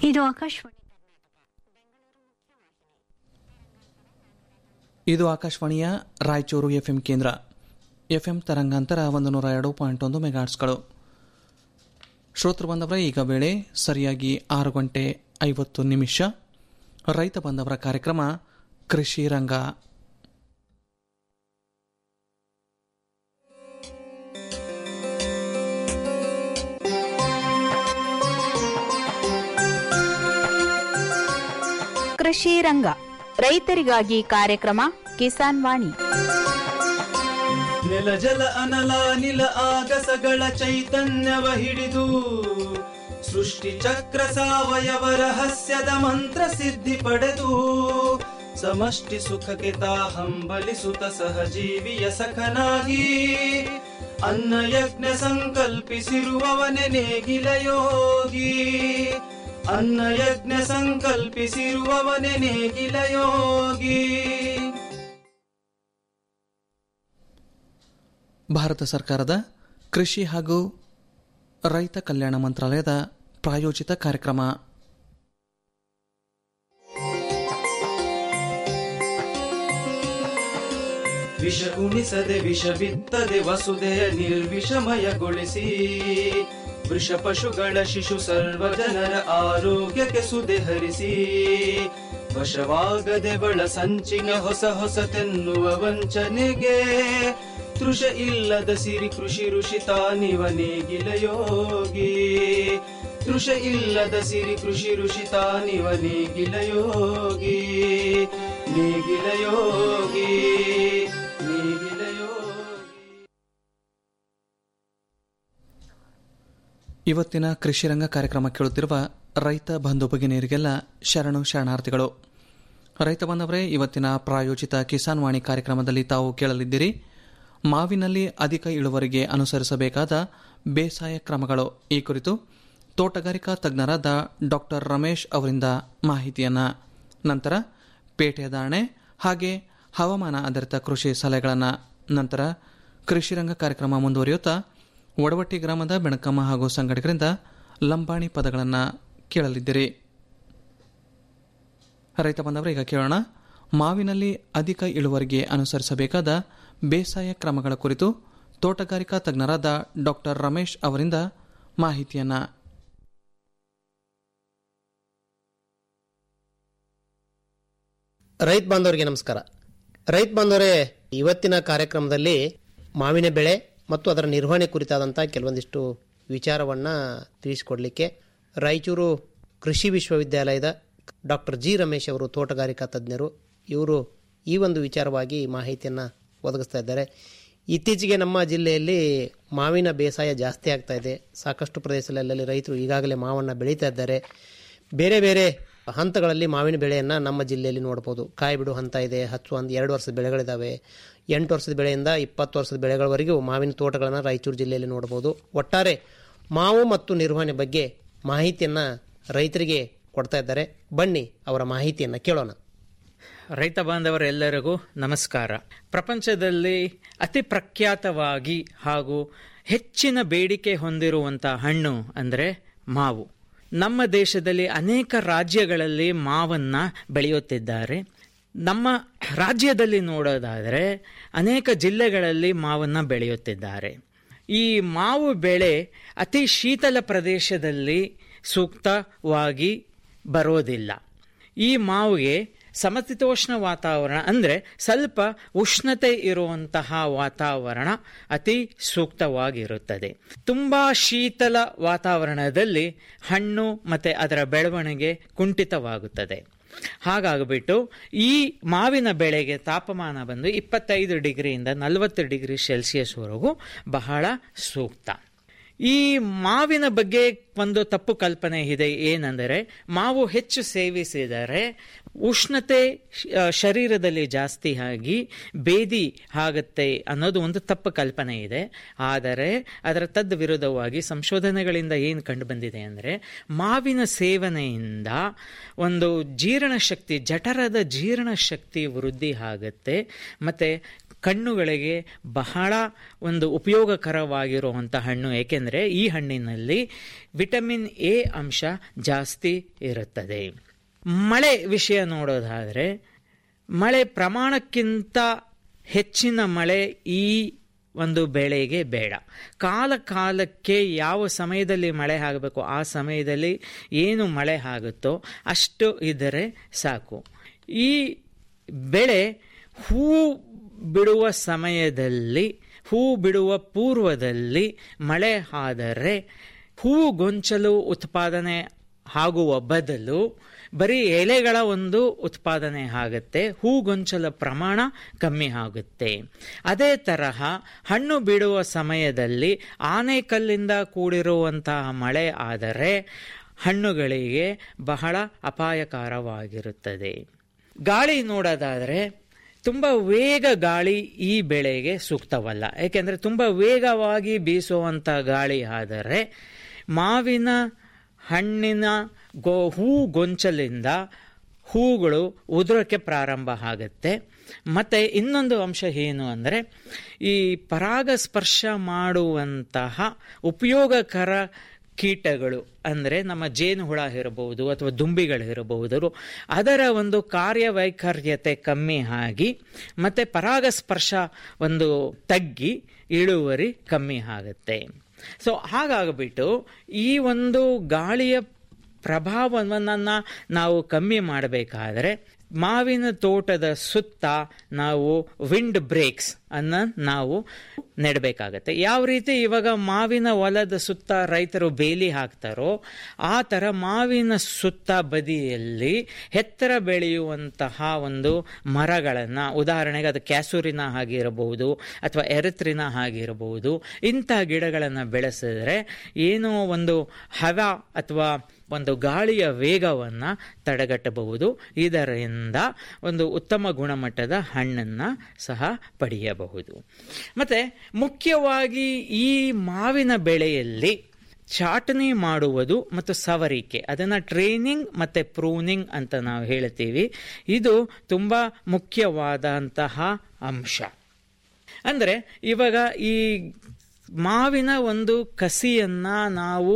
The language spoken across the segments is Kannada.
ಇದು ಆಕಾಶವಾಣಿ ಇದು ಆಕಾಶವಾಣಿಯ ರಾಯಚೂರು ಎಫ್ಎಂ ಕೇಂದ್ರ ಎಫ್ಎಂ ತರಂಗಾಂತರ ಒಂದು ನೂರ ಎರಡು ಪಾಯಿಂಟ್ ಒಂದು ಮೆಗಾಟ್ಸ್ಗಳು ಶ್ರೋತೃ ಬಂದವರ ಈಗ ವೇಳೆ ಸರಿಯಾಗಿ ಆರು ಗಂಟೆ ಐವತ್ತು ನಿಮಿಷ ರೈತ ಬಂದವರ ಕಾರ್ಯಕ್ರಮ ಕೃಷಿ ರಂಗ ಕೃಷಿ ರಂಗ ರೈತರಿಗಾಗಿ ಕಾರ್ಯಕ್ರಮ ಕಿಸಾನ್ ವಾಣಿ ನೆಲ ಜಲ ಅನಲ ನಿಲ ಆಗಸಗಳ ಚೈತನ್ಯವ ಹಿಡಿದು ಸೃಷ್ಟಿ ಚಕ್ರ ಸಾವಯವ ರಹಸ್ಯದ ಮಂತ್ರ ಸಿದ್ಧಿ ಪಡೆದು ಸಮಷ್ಟಿ ಸುಖಕ್ಕೆ ತಾ ಹಂಬಲಿಸುತ್ತ ಸಹಜೀವಿಯ ಸಖನಾಗಿ ಅನ್ನ ಯಜ್ಞ ಸಂಕಲ್ಪಿಸಿರುವವನೆ ನೇಗಿಲ ಯೋಗಿ ಅನ್ನ ಯಜ್ಞ ಸಂಕಲ್ಪಿಸಿರುವವನೆ ನೇಗಿಲ ಯೋಗಿ ಭಾರತ ಸರ್ಕಾರದ ಕೃಷಿ ಹಾಗೂ ರೈತ ಕಲ್ಯಾಣ ಮಂತ್ರಾಲಯದ ಪ್ರಾಯೋಜಿತ ಕಾರ್ಯಕ್ರಮ ವಿಷ ಉಣಿಸದೆ ವಿಷ ಬಿತ್ತದೆ ವಸುದೆಯ ನಿರ್ವಿಷಮಯಗೊಳಿಸಿ ವೃಷ ಪಶುಗಳ ಶಿಶು ಸರ್ವ ಜನರ ಆರೋಗ್ಯಕ್ಕೆ ಸುದೆ ಹರಿಸಿ ವಶವಾಗದೆ ಬಳ ಸಂಚಿನ ಹೊಸ ಹೊಸತೆನ್ನುವ ವಂಚನೆಗೆ ತೃಷ ಇಲ್ಲದ ಸಿರಿ ಕೃಷಿ ಋಷಿ ತಾನಿವ ನೇಗಿಲ ಯೋಗಿ ತೃಷ ಇಲ್ಲದ ಸಿರಿ ಕೃಷಿ ಋಷಿ ತಾನಿವ ನೇಗಿಲ ಯೋಗಿ ನೇಗಿಲ ಯೋಗಿ ನೇಗಿಲ ಯೋಗಿ ಇವತ್ತಿನ ಕೃಷಿ ರಂಗ ಕಾರ್ಯಕ್ರಮ ಕೇಳುತ್ತಿರುವ ರೈತ ಬಂಧು ಭಗಿನಿಯರಿಗೆಲ್ಲ ಶರಣು ಶರಣಾರ್ಥಿಗಳು ರೈತ ಬಂದವರೇ ಇವತ್ತಿನ ಪ್ರಾಯೋಜಿತ ಕಿಸಾನ್ ವಾಣಿ ಕಾರ್ಯಕ್ರಮದಲ್ಲಿ ತಾವು ಕೇಳಲಿದ್ದೀರಿ ಮಾವಿನಲ್ಲಿ ಅಧಿಕ ಇಳುವರಿಗೆ ಅನುಸರಿಸಬೇಕಾದ ಬೇಸಾಯ ಕ್ರಮಗಳು ಈ ಕುರಿತು ತೋಟಗಾರಿಕಾ ತಜ್ಞರಾದ ಡಾಕ್ಟರ್ ರಮೇಶ್ ಅವರಿಂದ ಮಾಹಿತಿಯನ್ನ ನಂತರ ಪೇಟೆ ದಾಣೆ ಹಾಗೆ ಹವಾಮಾನ ಆಧಾರಿತ ಕೃಷಿ ಸಲಹೆಗಳನ್ನು ನಂತರ ಕೃಷಿ ರಂಗ ಕಾರ್ಯಕ್ರಮ ಮುಂದುವರಿಯುತ್ತಾ ಒಡವಟ್ಟಿ ಗ್ರಾಮದ ಬೆಣಕಮ್ಮ ಹಾಗೂ ಸಂಘಟಕರಿಂದ ಲಂಬಾಣಿ ಪದಗಳನ್ನು ಕೇಳಲಿದ್ದೀರಿ ರೈತ ಬಂದವರು ಈಗ ಕೇಳೋಣ ಮಾವಿನಲ್ಲಿ ಅಧಿಕ ಇಳುವರಿಗೆ ಅನುಸರಿಸಬೇಕಾದ ಬೇಸಾಯ ಕ್ರಮಗಳ ಕುರಿತು ತೋಟಗಾರಿಕಾ ತಜ್ಞರಾದ ಡಾಕ್ಟರ್ ರಮೇಶ್ ಅವರಿಂದ ಮಾಹಿತಿಯನ್ನ ರೈತ ಬಾಂಧವರಿಗೆ ನಮಸ್ಕಾರ ರೈತ ಬಾಂಧವರೇ ಇವತ್ತಿನ ಕಾರ್ಯಕ್ರಮದಲ್ಲಿ ಮಾವಿನ ಬೆಳೆ ಮತ್ತು ಅದರ ನಿರ್ವಹಣೆ ಕುರಿತಾದಂಥ ಕೆಲವೊಂದಿಷ್ಟು ವಿಚಾರವನ್ನು ತಿಳಿಸಿಕೊಡಲಿಕ್ಕೆ ರಾಯಚೂರು ಕೃಷಿ ವಿಶ್ವವಿದ್ಯಾಲಯದ ಡಾಕ್ಟರ್ ಜಿ ರಮೇಶ್ ಅವರು ತೋಟಗಾರಿಕಾ ತಜ್ಞರು ಇವರು ಈ ಒಂದು ವಿಚಾರವಾಗಿ ಮಾಹಿತಿಯನ್ನು ಒದಗಿಸ್ತಾ ಇದ್ದಾರೆ ಇತ್ತೀಚೆಗೆ ನಮ್ಮ ಜಿಲ್ಲೆಯಲ್ಲಿ ಮಾವಿನ ಬೇಸಾಯ ಜಾಸ್ತಿ ಆಗ್ತಾ ಇದೆ ಸಾಕಷ್ಟು ಪ್ರದೇಶಗಳಲ್ಲಿ ರೈತರು ಈಗಾಗಲೇ ಮಾವನ್ನು ಬೆಳೀತಾ ಇದ್ದಾರೆ ಬೇರೆ ಬೇರೆ ಹಂತಗಳಲ್ಲಿ ಮಾವಿನ ಬೆಳೆಯನ್ನು ನಮ್ಮ ಜಿಲ್ಲೆಯಲ್ಲಿ ನೋಡ್ಬೋದು ಕಾಯಿ ಬಿಡು ಹಂತ ಇದೆ ಹಚ್ಚು ಹಂತ ಎರಡು ವರ್ಷದ ಬೆಳೆಗಳಿದ್ದಾವೆ ಎಂಟು ವರ್ಷದ ಬೆಳೆಯಿಂದ ಇಪ್ಪತ್ತು ವರ್ಷದ ಬೆಳೆಗಳವರೆಗೂ ಮಾವಿನ ತೋಟಗಳನ್ನು ರಾಯಚೂರು ಜಿಲ್ಲೆಯಲ್ಲಿ ನೋಡ್ಬೋದು ಒಟ್ಟಾರೆ ಮಾವು ಮತ್ತು ನಿರ್ವಹಣೆ ಬಗ್ಗೆ ಮಾಹಿತಿಯನ್ನು ರೈತರಿಗೆ ಕೊಡ್ತಾ ಇದ್ದಾರೆ ಬನ್ನಿ ಅವರ ಮಾಹಿತಿಯನ್ನು ಕೇಳೋಣ ರೈತ ಬಾಂಧವರೆಲ್ಲರಿಗೂ ನಮಸ್ಕಾರ ಪ್ರಪಂಚದಲ್ಲಿ ಅತಿ ಪ್ರಖ್ಯಾತವಾಗಿ ಹಾಗೂ ಹೆಚ್ಚಿನ ಬೇಡಿಕೆ ಹೊಂದಿರುವಂಥ ಹಣ್ಣು ಅಂದರೆ ಮಾವು ನಮ್ಮ ದೇಶದಲ್ಲಿ ಅನೇಕ ರಾಜ್ಯಗಳಲ್ಲಿ ಮಾವನ್ನ ಬೆಳೆಯುತ್ತಿದ್ದಾರೆ ನಮ್ಮ ರಾಜ್ಯದಲ್ಲಿ ನೋಡೋದಾದರೆ ಅನೇಕ ಜಿಲ್ಲೆಗಳಲ್ಲಿ ಮಾವನ್ನ ಬೆಳೆಯುತ್ತಿದ್ದಾರೆ ಈ ಮಾವು ಬೆಳೆ ಅತಿ ಶೀತಲ ಪ್ರದೇಶದಲ್ಲಿ ಸೂಕ್ತವಾಗಿ ಬರೋದಿಲ್ಲ ಈ ಮಾವಿಗೆ ಸಮಶೀತೋಷ್ಣ ವಾತಾವರಣ ಅಂದರೆ ಸ್ವಲ್ಪ ಉಷ್ಣತೆ ಇರುವಂತಹ ವಾತಾವರಣ ಅತಿ ಸೂಕ್ತವಾಗಿರುತ್ತದೆ ತುಂಬ ಶೀತಲ ವಾತಾವರಣದಲ್ಲಿ ಹಣ್ಣು ಮತ್ತು ಅದರ ಬೆಳವಣಿಗೆ ಕುಂಠಿತವಾಗುತ್ತದೆ ಹಾಗಾಗಿಬಿಟ್ಟು ಈ ಮಾವಿನ ಬೆಳೆಗೆ ತಾಪಮಾನ ಬಂದು ಇಪ್ಪತ್ತೈದು ಡಿಗ್ರಿಯಿಂದ ನಲವತ್ತು ಡಿಗ್ರಿ ಸೆಲ್ಸಿಯಸ್ವರೆಗೂ ಬಹಳ ಸೂಕ್ತ ಈ ಮಾವಿನ ಬಗ್ಗೆ ಒಂದು ತಪ್ಪು ಕಲ್ಪನೆ ಇದೆ ಏನೆಂದರೆ ಮಾವು ಹೆಚ್ಚು ಸೇವಿಸಿದರೆ ಉಷ್ಣತೆ ಶ- ಶರೀರದಲ್ಲಿ ಜಾಸ್ತಿ ಆಗಿ ಬೇದಿ ಆಗುತ್ತೆ ಅನ್ನೋದು ಒಂದು ತಪ್ಪು ಕಲ್ಪನೆ ಇದೆ ಆದರೆ ಅದರ ತದ್ ವಿರುದ್ಧವಾಗಿ ಸಂಶೋಧನೆಗಳಿಂದ ಏನು ಕಂಡು ಬಂದಿದೆ ಅಂದರೆ ಮಾವಿನ ಸೇವನೆಯಿಂದ ಒಂದು ಜೀರ್ಣಶಕ್ತಿ ಜಠರದ ಜೀರ್ಣಶಕ್ತಿ ವೃದ್ಧಿ ಆಗುತ್ತೆ ಮತ್ತು ಕಣ್ಣುಗಳಿಗೆ ಬಹಳ ಒಂದು ಉಪಯೋಗಕರವಾಗಿರುವಂಥ ಹಣ್ಣು ಏಕೆಂದರೆ ಈ ಹಣ್ಣಿನಲ್ಲಿ ವಿಟಮಿನ್ ಎ ಅಂಶ ಜಾಸ್ತಿ ಇರುತ್ತದೆ ಮಳೆ ವಿಷಯ ನೋಡೋದಾದರೆ ಮಳೆ ಪ್ರಮಾಣಕ್ಕಿಂತ ಹೆಚ್ಚಿನ ಮಳೆ ಈ ಒಂದು ಬೆಳೆಗೆ ಬೇಡ ಕಾಲ ಕಾಲಕ್ಕೆ ಯಾವ ಸಮಯದಲ್ಲಿ ಮಳೆ ಆಗಬೇಕು ಆ ಸಮಯದಲ್ಲಿ ಏನು ಮಳೆ ಆಗುತ್ತೋ ಅಷ್ಟು ಇದ್ದರೆ ಸಾಕು ಈ ಬೆಳೆ ಹೂ ಬಿಡುವ ಸಮಯದಲ್ಲಿ ಹೂ ಬಿಡುವ ಪೂರ್ವದಲ್ಲಿ ಮಳೆ ಆದರೆ ಹೂ ಗೊಂಚಲು ಉತ್ಪಾದನೆ ಆಗುವ ಬದಲು ಬರೀ ಎಲೆಗಳ ಒಂದು ಉತ್ಪಾದನೆ ಆಗುತ್ತೆ ಹೂಗೊಂಚಲ ಪ್ರಮಾಣ ಕಮ್ಮಿ ಆಗುತ್ತೆ ಅದೇ ತರಹ ಹಣ್ಣು ಬಿಡುವ ಸಮಯದಲ್ಲಿ ಆನೆಕಲ್ಲಿಂದ ಕೂಡಿರುವಂತಹ ಮಳೆ ಆದರೆ ಹಣ್ಣುಗಳಿಗೆ ಬಹಳ ಅಪಾಯಕಾರವಾಗಿರುತ್ತದೆ ಗಾಳಿ ನೋಡೋದಾದರೆ ತುಂಬ ವೇಗ ಗಾಳಿ ಈ ಬೆಳೆಗೆ ಸೂಕ್ತವಲ್ಲ ಏಕೆಂದರೆ ತುಂಬ ವೇಗವಾಗಿ ಬೀಸುವಂಥ ಗಾಳಿ ಆದರೆ ಮಾವಿನ ಹಣ್ಣಿನ ಗೋ ಹೂ ಗೊಂಚಲಿಂದ ಹೂಗಳು ಉದುರಕ್ಕೆ ಪ್ರಾರಂಭ ಆಗುತ್ತೆ ಮತ್ತು ಇನ್ನೊಂದು ಅಂಶ ಏನು ಅಂದರೆ ಈ ಪರಾಗಸ್ಪರ್ಶ ಮಾಡುವಂತಹ ಉಪಯೋಗಕರ ಕೀಟಗಳು ಅಂದರೆ ನಮ್ಮ ಜೇನುಹುಳ ಇರಬಹುದು ಅಥವಾ ದುಂಬಿಗಳಿರಬಹುದು ಅದರ ಒಂದು ಕಾರ್ಯವೈಖರ್ಯತೆ ಕಮ್ಮಿ ಆಗಿ ಮತ್ತು ಪರಾಗಸ್ಪರ್ಶ ಒಂದು ತಗ್ಗಿ ಇಳುವರಿ ಕಮ್ಮಿ ಆಗುತ್ತೆ ಸೊ ಹಾಗಾಗ್ಬಿಟ್ಟು ಈ ಒಂದು ಗಾಳಿಯ ಪ್ರಭಾವವನ್ನು ನಾವು ಕಮ್ಮಿ ಮಾಡಬೇಕಾದ್ರೆ ಮಾವಿನ ತೋಟದ ಸುತ್ತ ನಾವು ವಿಂಡ್ ಬ್ರೇಕ್ಸ್ ಅನ್ನ ನಾವು ನೆಡಬೇಕಾಗತ್ತೆ ಯಾವ ರೀತಿ ಇವಾಗ ಮಾವಿನ ಹೊಲದ ಸುತ್ತ ರೈತರು ಬೇಲಿ ಹಾಕ್ತಾರೋ ಆ ಥರ ಮಾವಿನ ಸುತ್ತ ಬದಿಯಲ್ಲಿ ಎತ್ತರ ಬೆಳೆಯುವಂತಹ ಒಂದು ಮರಗಳನ್ನು ಉದಾಹರಣೆಗೆ ಅದು ಕ್ಯಾಸೂರಿನ ಆಗಿರಬಹುದು ಅಥವಾ ಎರೆತ್ರಿನ ಆಗಿರಬಹುದು ಇಂಥ ಗಿಡಗಳನ್ನು ಬೆಳೆಸಿದ್ರೆ ಏನೋ ಒಂದು ಹವ ಅಥವಾ ಒಂದು ಗಾಳಿಯ ವೇಗವನ್ನು ತಡೆಗಟ್ಟಬಹುದು ಇದರಿಂದ ಒಂದು ಉತ್ತಮ ಗುಣಮಟ್ಟದ ಹಣ್ಣನ್ನು ಸಹ ಪಡೆಯಬಹುದು ಮತ್ತು ಮುಖ್ಯವಾಗಿ ಈ ಮಾವಿನ ಬೆಳೆಯಲ್ಲಿ ಚಾಟನೆ ಮಾಡುವುದು ಮತ್ತು ಸವರಿಕೆ ಅದನ್ನು ಟ್ರೈನಿಂಗ್ ಮತ್ತು ಪ್ರೂನಿಂಗ್ ಅಂತ ನಾವು ಹೇಳ್ತೀವಿ ಇದು ತುಂಬ ಮುಖ್ಯವಾದಂತಹ ಅಂಶ ಅಂದರೆ ಇವಾಗ ಈ ಮಾವಿನ ಒಂದು ಕಸಿಯನ್ನು ನಾವು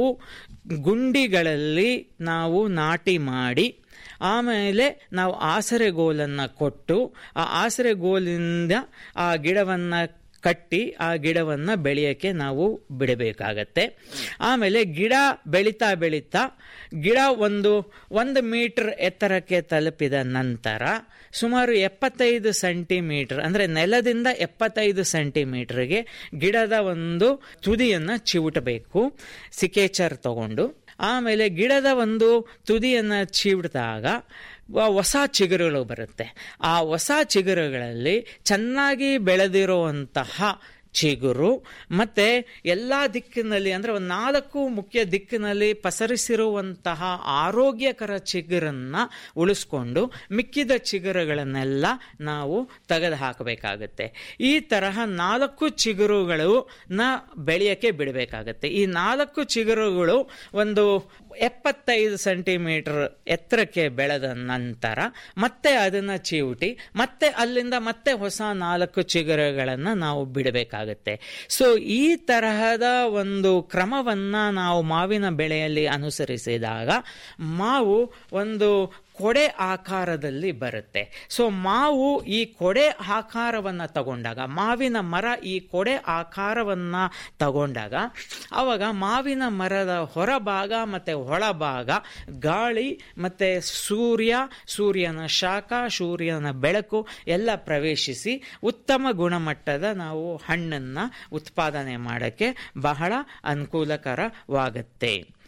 ಗುಂಡಿಗಳಲ್ಲಿ ನಾವು ನಾಟಿ ಮಾಡಿ ಆಮೇಲೆ ನಾವು ಆಸರೆಗೋಲನ್ನು ಕೊಟ್ಟು ಆ ಆಸರೆಗೋಲಿಂದ ಆ ಗಿಡವನ್ನು ಕಟ್ಟಿ ಆ ಗಿಡವನ್ನು ಬೆಳೆಯೋಕ್ಕೆ ನಾವು ಬಿಡಬೇಕಾಗತ್ತೆ ಆಮೇಲೆ ಗಿಡ ಬೆಳೀತಾ ಬೆಳೀತಾ ಗಿಡ ಒಂದು ಒಂದು ಮೀಟರ್ ಎತ್ತರಕ್ಕೆ ತಲುಪಿದ ನಂತರ ಸುಮಾರು ಎಪ್ಪತ್ತೈದು ಸೆಂಟಿಮೀಟರ್ ಅಂದರೆ ನೆಲದಿಂದ ಎಪ್ಪತ್ತೈದು ಸೆಂಟಿಮೀಟರ್ಗೆ ಗಿಡದ ಒಂದು ತುದಿಯನ್ನು ಚಿವುಟಬೇಕು ಸಿಕೇಚರ್ ತಗೊಂಡು ಆಮೇಲೆ ಗಿಡದ ಒಂದು ತುದಿಯನ್ನು ಚಿವಿಡಿದಾಗ ಹೊಸ ಚಿಗುರುಗಳು ಬರುತ್ತೆ ಆ ಹೊಸ ಚಿಗುರುಗಳಲ್ಲಿ ಚೆನ್ನಾಗಿ ಬೆಳೆದಿರುವಂತಹ ಚಿಗುರು ಮತ್ತೆ ಎಲ್ಲ ದಿಕ್ಕಿನಲ್ಲಿ ಅಂದರೆ ಒಂದು ನಾಲ್ಕು ಮುಖ್ಯ ದಿಕ್ಕಿನಲ್ಲಿ ಪಸರಿಸಿರುವಂತಹ ಆರೋಗ್ಯಕರ ಚಿಗುರನ್ನು ಉಳಿಸ್ಕೊಂಡು ಮಿಕ್ಕಿದ ಚಿಗುರುಗಳನ್ನೆಲ್ಲ ನಾವು ತೆಗೆದು ಹಾಕಬೇಕಾಗತ್ತೆ ಈ ತರಹ ನಾಲ್ಕು ಚಿಗುರುಗಳು ನ ಬೆಳೆಯೋಕ್ಕೆ ಬಿಡಬೇಕಾಗತ್ತೆ ಈ ನಾಲ್ಕು ಚಿಗುರುಗಳು ಒಂದು ಎಪ್ಪತ್ತೈದು ಸೆಂಟಿಮೀಟರ್ ಎತ್ತರಕ್ಕೆ ಬೆಳೆದ ನಂತರ ಮತ್ತೆ ಅದನ್ನು ಚಿವುಟಿ ಮತ್ತೆ ಅಲ್ಲಿಂದ ಮತ್ತೆ ಹೊಸ ನಾಲ್ಕು ಚಿಗುರುಗಳನ್ನು ನಾವು ಬಿಡಬೇಕಾಗತ್ತೆ ಸೊ ಈ ತರಹದ ಒಂದು ಕ್ರಮವನ್ನು ನಾವು ಮಾವಿನ ಬೆಳೆಯಲ್ಲಿ ಅನುಸರಿಸಿದಾಗ ಮಾವು ಒಂದು ಕೊಡೆ ಆಕಾರದಲ್ಲಿ ಬರುತ್ತೆ ಸೊ ಮಾವು ಈ ಕೊಡೆ ಆಕಾರವನ್ನು ತಗೊಂಡಾಗ ಮಾವಿನ ಮರ ಈ ಕೊಡೆ ಆಕಾರವನ್ನು ತಗೊಂಡಾಗ ಆವಾಗ ಮಾವಿನ ಮರದ ಹೊರಭಾಗ ಮತ್ತು ಒಳಭಾಗ ಗಾಳಿ ಮತ್ತು ಸೂರ್ಯ ಸೂರ್ಯನ ಶಾಖ ಸೂರ್ಯನ ಬೆಳಕು ಎಲ್ಲ ಪ್ರವೇಶಿಸಿ ಉತ್ತಮ ಗುಣಮಟ್ಟದ ನಾವು ಹಣ್ಣನ್ನು ಉತ್ಪಾದನೆ ಮಾಡೋಕ್ಕೆ ಬಹಳ ಅನುಕೂಲಕರವಾಗತ್ತೆ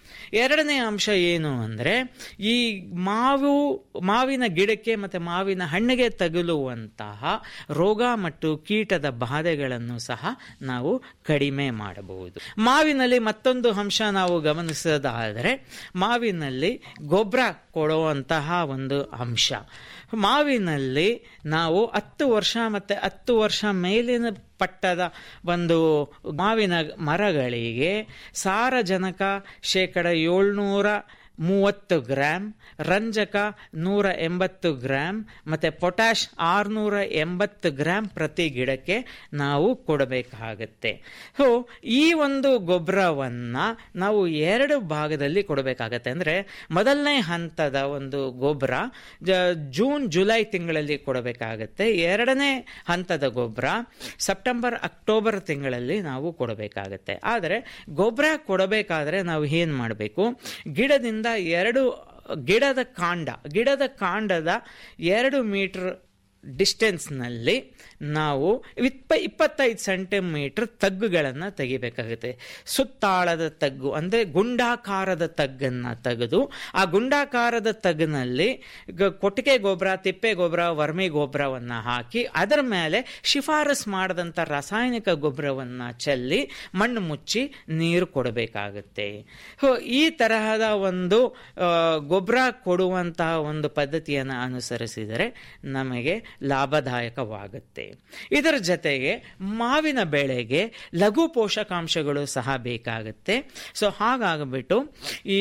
ಎರಡನೇ ಅಂಶ ಏನು ಅಂದರೆ ಈ ಮಾವು ಮಾವಿನ ಗಿಡಕ್ಕೆ ಮತ್ತು ಮಾವಿನ ಹಣ್ಣಿಗೆ ತಗುಲುವಂತಹ ರೋಗ ಮತ್ತು ಕೀಟದ ಬಾಧೆಗಳನ್ನು ಸಹ ನಾವು ಕಡಿಮೆ ಮಾಡಬಹುದು ಮಾವಿನಲ್ಲಿ ಮತ್ತೊಂದು ಅಂಶ ನಾವು ಗಮನಿಸೋದಾದರೆ ಮಾವಿನಲ್ಲಿ ಗೊಬ್ಬರ ಕೊಡುವಂತಹ ಒಂದು ಅಂಶ ಮಾವಿನಲ್ಲಿ ನಾವು ಹತ್ತು ವರ್ಷ ಮತ್ತು ಹತ್ತು ವರ್ಷ ಮೇಲಿನ ಪಟ್ಟದ ಒಂದು ಮಾವಿನ ಮರಗಳಿಗೆ ಸಾರಜನಕ ಶೇಕಡ ಏಳ್ನೂರ ಮೂವತ್ತು ಗ್ರಾಮ್ ರಂಜಕ ನೂರ ಎಂಬತ್ತು ಗ್ರಾಮ್ ಮತ್ತು ಪೊಟ್ಯಾಶ್ ಆರುನೂರ ಎಂಬತ್ತು ಗ್ರಾಮ್ ಪ್ರತಿ ಗಿಡಕ್ಕೆ ನಾವು ಕೊಡಬೇಕಾಗತ್ತೆ ಸೊ ಈ ಒಂದು ಗೊಬ್ಬರವನ್ನು ನಾವು ಎರಡು ಭಾಗದಲ್ಲಿ ಕೊಡಬೇಕಾಗತ್ತೆ ಅಂದರೆ ಮೊದಲನೇ ಹಂತದ ಒಂದು ಗೊಬ್ಬರ ಜೂನ್ ಜುಲೈ ತಿಂಗಳಲ್ಲಿ ಕೊಡಬೇಕಾಗತ್ತೆ ಎರಡನೇ ಹಂತದ ಗೊಬ್ಬರ ಸೆಪ್ಟೆಂಬರ್ ಅಕ್ಟೋಬರ್ ತಿಂಗಳಲ್ಲಿ ನಾವು ಕೊಡಬೇಕಾಗತ್ತೆ ಆದರೆ ಗೊಬ್ಬರ ಕೊಡಬೇಕಾದ್ರೆ ನಾವು ಏನು ಮಾಡಬೇಕು ಗಿಡದಿಂದ ಎರಡು ಗಿಡದ ಕಾಂಡ ಗಿಡದ ಕಾಂಡದ ಎರಡು ಮೀಟರ್ ಡಿಸ್ಟೆನ್ಸ್ನಲ್ಲಿ ನಾವು ಇಪ್ಪ ಇಪ್ಪತ್ತೈದು ಸೆಂಟಿಮೀಟರ್ ತಗ್ಗುಗಳನ್ನು ತೆಗಿಬೇಕಾಗುತ್ತೆ ಸುತ್ತಾಳದ ತಗ್ಗು ಅಂದರೆ ಗುಂಡಾಕಾರದ ತಗ್ಗನ್ನು ತೆಗೆದು ಆ ಗುಂಡಾಕಾರದ ತಗ್ಗಿನಲ್ಲಿ ಕೊಟ್ಟಿಗೆ ಗೊಬ್ಬರ ತಿಪ್ಪೆ ಗೊಬ್ಬರ ವರ್ಮಿ ಗೊಬ್ಬರವನ್ನು ಹಾಕಿ ಅದರ ಮೇಲೆ ಶಿಫಾರಸ್ ಮಾಡಿದಂಥ ರಾಸಾಯನಿಕ ಗೊಬ್ಬರವನ್ನು ಚೆಲ್ಲಿ ಮಣ್ಣು ಮುಚ್ಚಿ ನೀರು ಕೊಡಬೇಕಾಗುತ್ತೆ ಸೊ ಈ ತರಹದ ಒಂದು ಗೊಬ್ಬರ ಕೊಡುವಂತಹ ಒಂದು ಪದ್ಧತಿಯನ್ನು ಅನುಸರಿಸಿದರೆ ನಮಗೆ ಲಾಭದಾಯಕವಾಗುತ್ತೆ ಇದರ ಜೊತೆಗೆ ಮಾವಿನ ಬೆಳೆಗೆ ಲಘು ಪೋಷಕಾಂಶಗಳು ಸಹ ಬೇಕಾಗುತ್ತೆ ಸೊ ಹಾಗಾಗ್ಬಿಟ್ಟು ಈ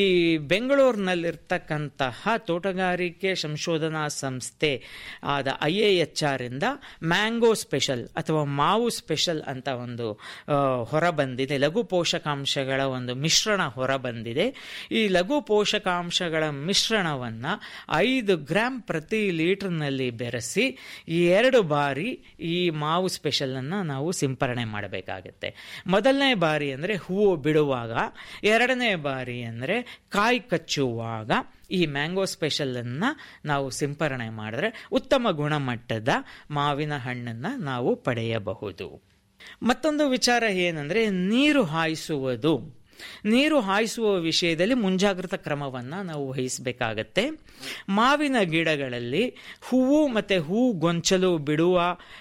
ಬೆಂಗಳೂರಿನಲ್ಲಿರ್ತಕ್ಕಂತಹ ತೋಟಗಾರಿಕೆ ಸಂಶೋಧನಾ ಸಂಸ್ಥೆ ಆದ ಐ ಎ ಎಚ್ ಆರ್ ಇಂದ ಮ್ಯಾಂಗೋ ಸ್ಪೆಷಲ್ ಅಥವಾ ಮಾವು ಸ್ಪೆಷಲ್ ಅಂತ ಒಂದು ಹೊರಬಂದಿದೆ ಲಘು ಪೋಷಕಾಂಶಗಳ ಒಂದು ಮಿಶ್ರಣ ಹೊರಬಂದಿದೆ ಈ ಲಘು ಪೋಷಕಾಂಶಗಳ ಮಿಶ್ರಣವನ್ನು ಐದು ಗ್ರಾಮ್ ಪ್ರತಿ ಲೀಟರ್ನಲ್ಲಿ ಬೆರೆಸಿ ಈ ಎರಡು ಬಾರಿ ಈ ಮಾವು ಸ್ಪೆಷಲನ್ನು ನಾವು ಸಿಂಪರಣೆ ಮಾಡಬೇಕಾಗತ್ತೆ ಮೊದಲನೇ ಬಾರಿ ಅಂದರೆ ಹೂವು ಬಿಡುವಾಗ ಎರಡನೇ ಬಾರಿ ಅಂದರೆ ಕಾಯಿ ಕಚ್ಚುವಾಗ ಈ ಮ್ಯಾಂಗೋ ಸ್ಪೆಷಲನ್ನು ನಾವು ಸಿಂಪರಣೆ ಮಾಡಿದ್ರೆ ಉತ್ತಮ ಗುಣಮಟ್ಟದ ಮಾವಿನ ಹಣ್ಣನ್ನು ನಾವು ಪಡೆಯಬಹುದು ಮತ್ತೊಂದು ವಿಚಾರ ಏನಂದರೆ ನೀರು ಹಾಯಿಸುವುದು ನೀರು ಹಾಯಿಸುವ ವಿಷಯದಲ್ಲಿ ಮುಂಜಾಗ್ರತಾ ಕ್ರಮವನ್ನು ನಾವು ವಹಿಸಬೇಕಾಗತ್ತೆ ಮಾವಿನ ಗಿಡಗಳಲ್ಲಿ ಹೂವು ಮತ್ತು ಹೂ ಗೊಂಚಲು ಬಿಡುವ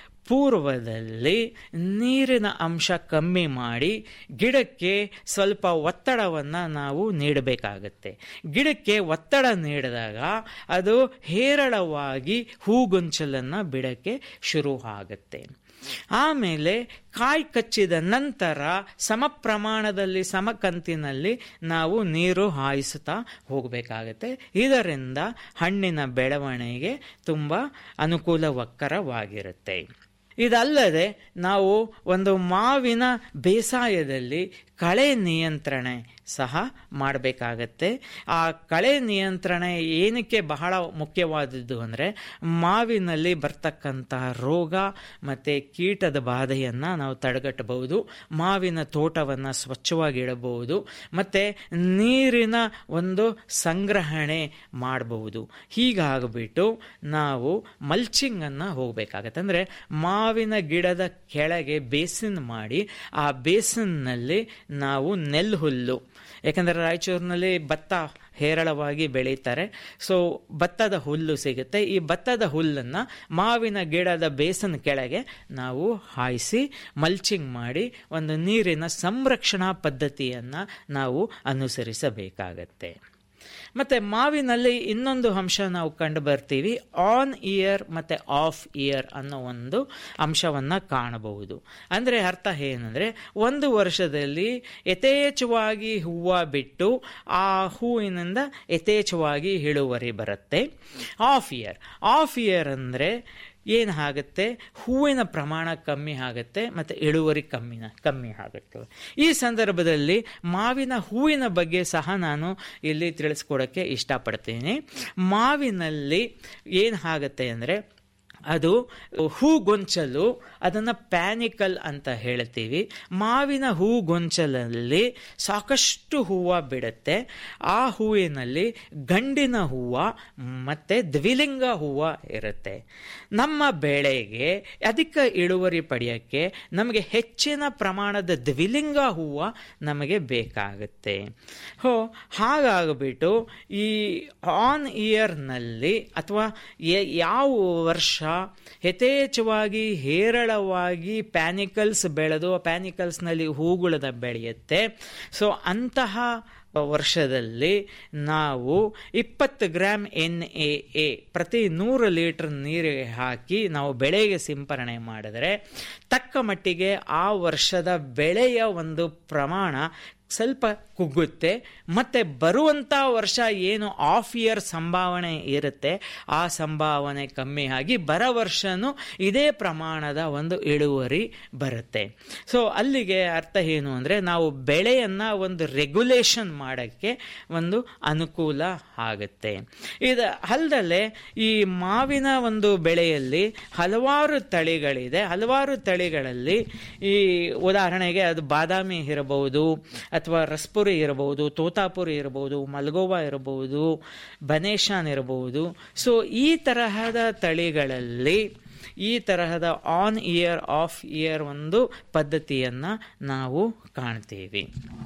ಪೂರ್ವದಲ್ಲಿ ನೀರಿನ ಅಂಶ ಕಮ್ಮಿ ಮಾಡಿ ಗಿಡಕ್ಕೆ ಸ್ವಲ್ಪ ಒತ್ತಡವನ್ನು ನಾವು ನೀಡಬೇಕಾಗತ್ತೆ ಗಿಡಕ್ಕೆ ಒತ್ತಡ ನೀಡಿದಾಗ ಅದು ಹೇರಳವಾಗಿ ಹೂಗೊಂಚಲನ್ನು ಬಿಡಕ್ಕೆ ಶುರು ಆಗುತ್ತೆ ಆಮೇಲೆ ಕಾಯಿ ಕಚ್ಚಿದ ನಂತರ ಸಮ ಪ್ರಮಾಣದಲ್ಲಿ ಸಮ ಕಂತಿನಲ್ಲಿ ನಾವು ನೀರು ಹಾಯಿಸುತ್ತಾ ಹೋಗಬೇಕಾಗತ್ತೆ ಇದರಿಂದ ಹಣ್ಣಿನ ಬೆಳವಣಿಗೆ ತುಂಬ ಅನುಕೂಲವಕ್ಕರವಾಗಿರುತ್ತೆ ಇದಲ್ಲದೆ ನಾವು ಒಂದು ಮಾವಿನ ಬೇಸಾಯದಲ್ಲಿ ಕಳೆ ನಿಯಂತ್ರಣೆ ಸಹ ಮಾಡಬೇಕಾಗತ್ತೆ ಆ ಕಳೆ ನಿಯಂತ್ರಣ ಏನಕ್ಕೆ ಬಹಳ ಮುಖ್ಯವಾದದ್ದು ಅಂದರೆ ಮಾವಿನಲ್ಲಿ ಬರ್ತಕ್ಕಂತಹ ರೋಗ ಮತ್ತು ಕೀಟದ ಬಾಧೆಯನ್ನು ನಾವು ತಡೆಗಟ್ಟಬಹುದು ಮಾವಿನ ತೋಟವನ್ನು ಸ್ವಚ್ಛವಾಗಿ ಇಡಬಹುದು ಮತ್ತು ನೀರಿನ ಒಂದು ಸಂಗ್ರಹಣೆ ಮಾಡಬಹುದು ಹೀಗಾಗ್ಬಿಟ್ಟು ನಾವು ಮಲ್ಚಿಂಗನ್ನು ಹೋಗಬೇಕಾಗತ್ತೆ ಅಂದರೆ ಮಾವಿನ ಗಿಡದ ಕೆಳಗೆ ಬೇಸಿನ್ ಮಾಡಿ ಆ ಬೇಸಿನ್ನಲ್ಲಿ ನಾವು ನೆಲ್ಲು ಹುಲ್ಲು ಯಾಕಂದರೆ ರಾಯಚೂರಿನಲ್ಲಿ ಭತ್ತ ಹೇರಳವಾಗಿ ಬೆಳೀತಾರೆ ಸೊ ಭತ್ತದ ಹುಲ್ಲು ಸಿಗುತ್ತೆ ಈ ಭತ್ತದ ಹುಲ್ಲನ್ನು ಮಾವಿನ ಗಿಡದ ಬೇಸನ್ ಕೆಳಗೆ ನಾವು ಹಾಯಿಸಿ ಮಲ್ಚಿಂಗ್ ಮಾಡಿ ಒಂದು ನೀರಿನ ಸಂರಕ್ಷಣಾ ಪದ್ಧತಿಯನ್ನು ನಾವು ಅನುಸರಿಸಬೇಕಾಗತ್ತೆ ಮತ್ತು ಮಾವಿನಲ್ಲಿ ಇನ್ನೊಂದು ಅಂಶ ನಾವು ಕಂಡು ಬರ್ತೀವಿ ಆನ್ ಇಯರ್ ಮತ್ತು ಆಫ್ ಇಯರ್ ಅನ್ನೋ ಒಂದು ಅಂಶವನ್ನು ಕಾಣಬಹುದು ಅಂದರೆ ಅರ್ಥ ಏನಂದರೆ ಒಂದು ವರ್ಷದಲ್ಲಿ ಯಥೇಚ್ಛವಾಗಿ ಹೂವು ಬಿಟ್ಟು ಆ ಹೂವಿನಿಂದ ಯಥೇಚ್ಛವಾಗಿ ಇಳುವರಿ ಬರುತ್ತೆ ಆಫ್ ಇಯರ್ ಆಫ್ ಇಯರ್ ಅಂದರೆ ಏನಾಗುತ್ತೆ ಹೂವಿನ ಪ್ರಮಾಣ ಕಮ್ಮಿ ಆಗುತ್ತೆ ಮತ್ತು ಇಳುವರಿ ಕಮ್ಮಿನ ಕಮ್ಮಿ ಆಗುತ್ತೆ ಈ ಸಂದರ್ಭದಲ್ಲಿ ಮಾವಿನ ಹೂವಿನ ಬಗ್ಗೆ ಸಹ ನಾನು ಇಲ್ಲಿ ತಿಳಿಸ್ಕೊಡೋಕ್ಕೆ ಇಷ್ಟಪಡ್ತೀನಿ ಮಾವಿನಲ್ಲಿ ಏನು ಆಗುತ್ತೆ ಅಂದರೆ ಅದು ಹೂಗೊಂಚಲು ಅದನ್ನು ಪ್ಯಾನಿಕಲ್ ಅಂತ ಹೇಳ್ತೀವಿ ಮಾವಿನ ಹೂಗೊಂಚಲಲ್ಲಿ ಸಾಕಷ್ಟು ಹೂವು ಬಿಡುತ್ತೆ ಆ ಹೂವಿನಲ್ಲಿ ಗಂಡಿನ ಹೂವು ಮತ್ತು ದ್ವಿಲಿಂಗ ಹೂವು ಇರುತ್ತೆ ನಮ್ಮ ಬೆಳೆಗೆ ಅಧಿಕ ಇಳುವರಿ ಪಡೆಯೋಕ್ಕೆ ನಮಗೆ ಹೆಚ್ಚಿನ ಪ್ರಮಾಣದ ದ್ವಿಲಿಂಗ ಹೂವು ನಮಗೆ ಬೇಕಾಗುತ್ತೆ ಹೋ ಹಾಗಾಗ್ಬಿಟ್ಟು ಈ ಆನ್ ಇಯರ್ನಲ್ಲಿ ಅಥವಾ ಯಾವ ವರ್ಷ ಯಥೇಚ್ಛವಾಗಿ ಹೇರಳವಾಗಿ ಪ್ಯಾನಿಕಲ್ಸ್ ಬೆಳೆದು ಪ್ಯಾನಿಕಲ್ಸ್ನಲ್ಲಿ ಹೂಗುಳದ ಬೆಳೆಯುತ್ತೆ ಸೊ ಅಂತಹ ವರ್ಷದಲ್ಲಿ ನಾವು ಇಪ್ಪತ್ತು ಗ್ರಾಮ್ ಎನ್ ಎ ಎ ಪ್ರತಿ ನೂರು ಲೀಟರ್ ನೀರಿಗೆ ಹಾಕಿ ನಾವು ಬೆಳೆಗೆ ಸಿಂಪರಣೆ ಮಾಡಿದರೆ ತಕ್ಕ ಮಟ್ಟಿಗೆ ಆ ವರ್ಷದ ಬೆಳೆಯ ಒಂದು ಪ್ರಮಾಣ ಸ್ವಲ್ಪ ಕುಗ್ಗುತ್ತೆ ಮತ್ತು ಬರುವಂಥ ವರ್ಷ ಏನು ಆಫ್ ಇಯರ್ ಸಂಭಾವನೆ ಇರುತ್ತೆ ಆ ಸಂಭಾವನೆ ಕಮ್ಮಿ ಆಗಿ ಬರ ವರ್ಷನೂ ಇದೇ ಪ್ರಮಾಣದ ಒಂದು ಇಳುವರಿ ಬರುತ್ತೆ ಸೊ ಅಲ್ಲಿಗೆ ಅರ್ಥ ಏನು ಅಂದರೆ ನಾವು ಬೆಳೆಯನ್ನು ಒಂದು ರೆಗ್ಯುಲೇಷನ್ ಮಾಡೋಕ್ಕೆ ಒಂದು ಅನುಕೂಲ ಆಗುತ್ತೆ ಇದು ಅಲ್ಲದೆ ಈ ಮಾವಿನ ಒಂದು ಬೆಳೆಯಲ್ಲಿ ಹಲವಾರು ತಳಿಗಳಿದೆ ಹಲವಾರು ತಳಿಗಳಲ್ಲಿ ಈ ಉದಾಹರಣೆಗೆ ಅದು ಬಾದಾಮಿ ಇರಬಹುದು ಅಥವಾ ರಸ್ಪುರಿ ಇರಬಹುದು ತೋತಾಪುರಿ ಇರಬಹುದು ಮಲ್ಗೋವಾ ಇರಬಹುದು ಬನೇಶಾನ್ ಇರಬಹುದು ಸೊ ಈ ತರಹದ ತಳಿಗಳಲ್ಲಿ ಈ ತರಹದ ಆನ್ ಇಯರ್ ಆಫ್ ಇಯರ್ ಒಂದು ಪದ್ಧತಿಯನ್ನು ನಾವು ಕಾಣ್ತೀವಿ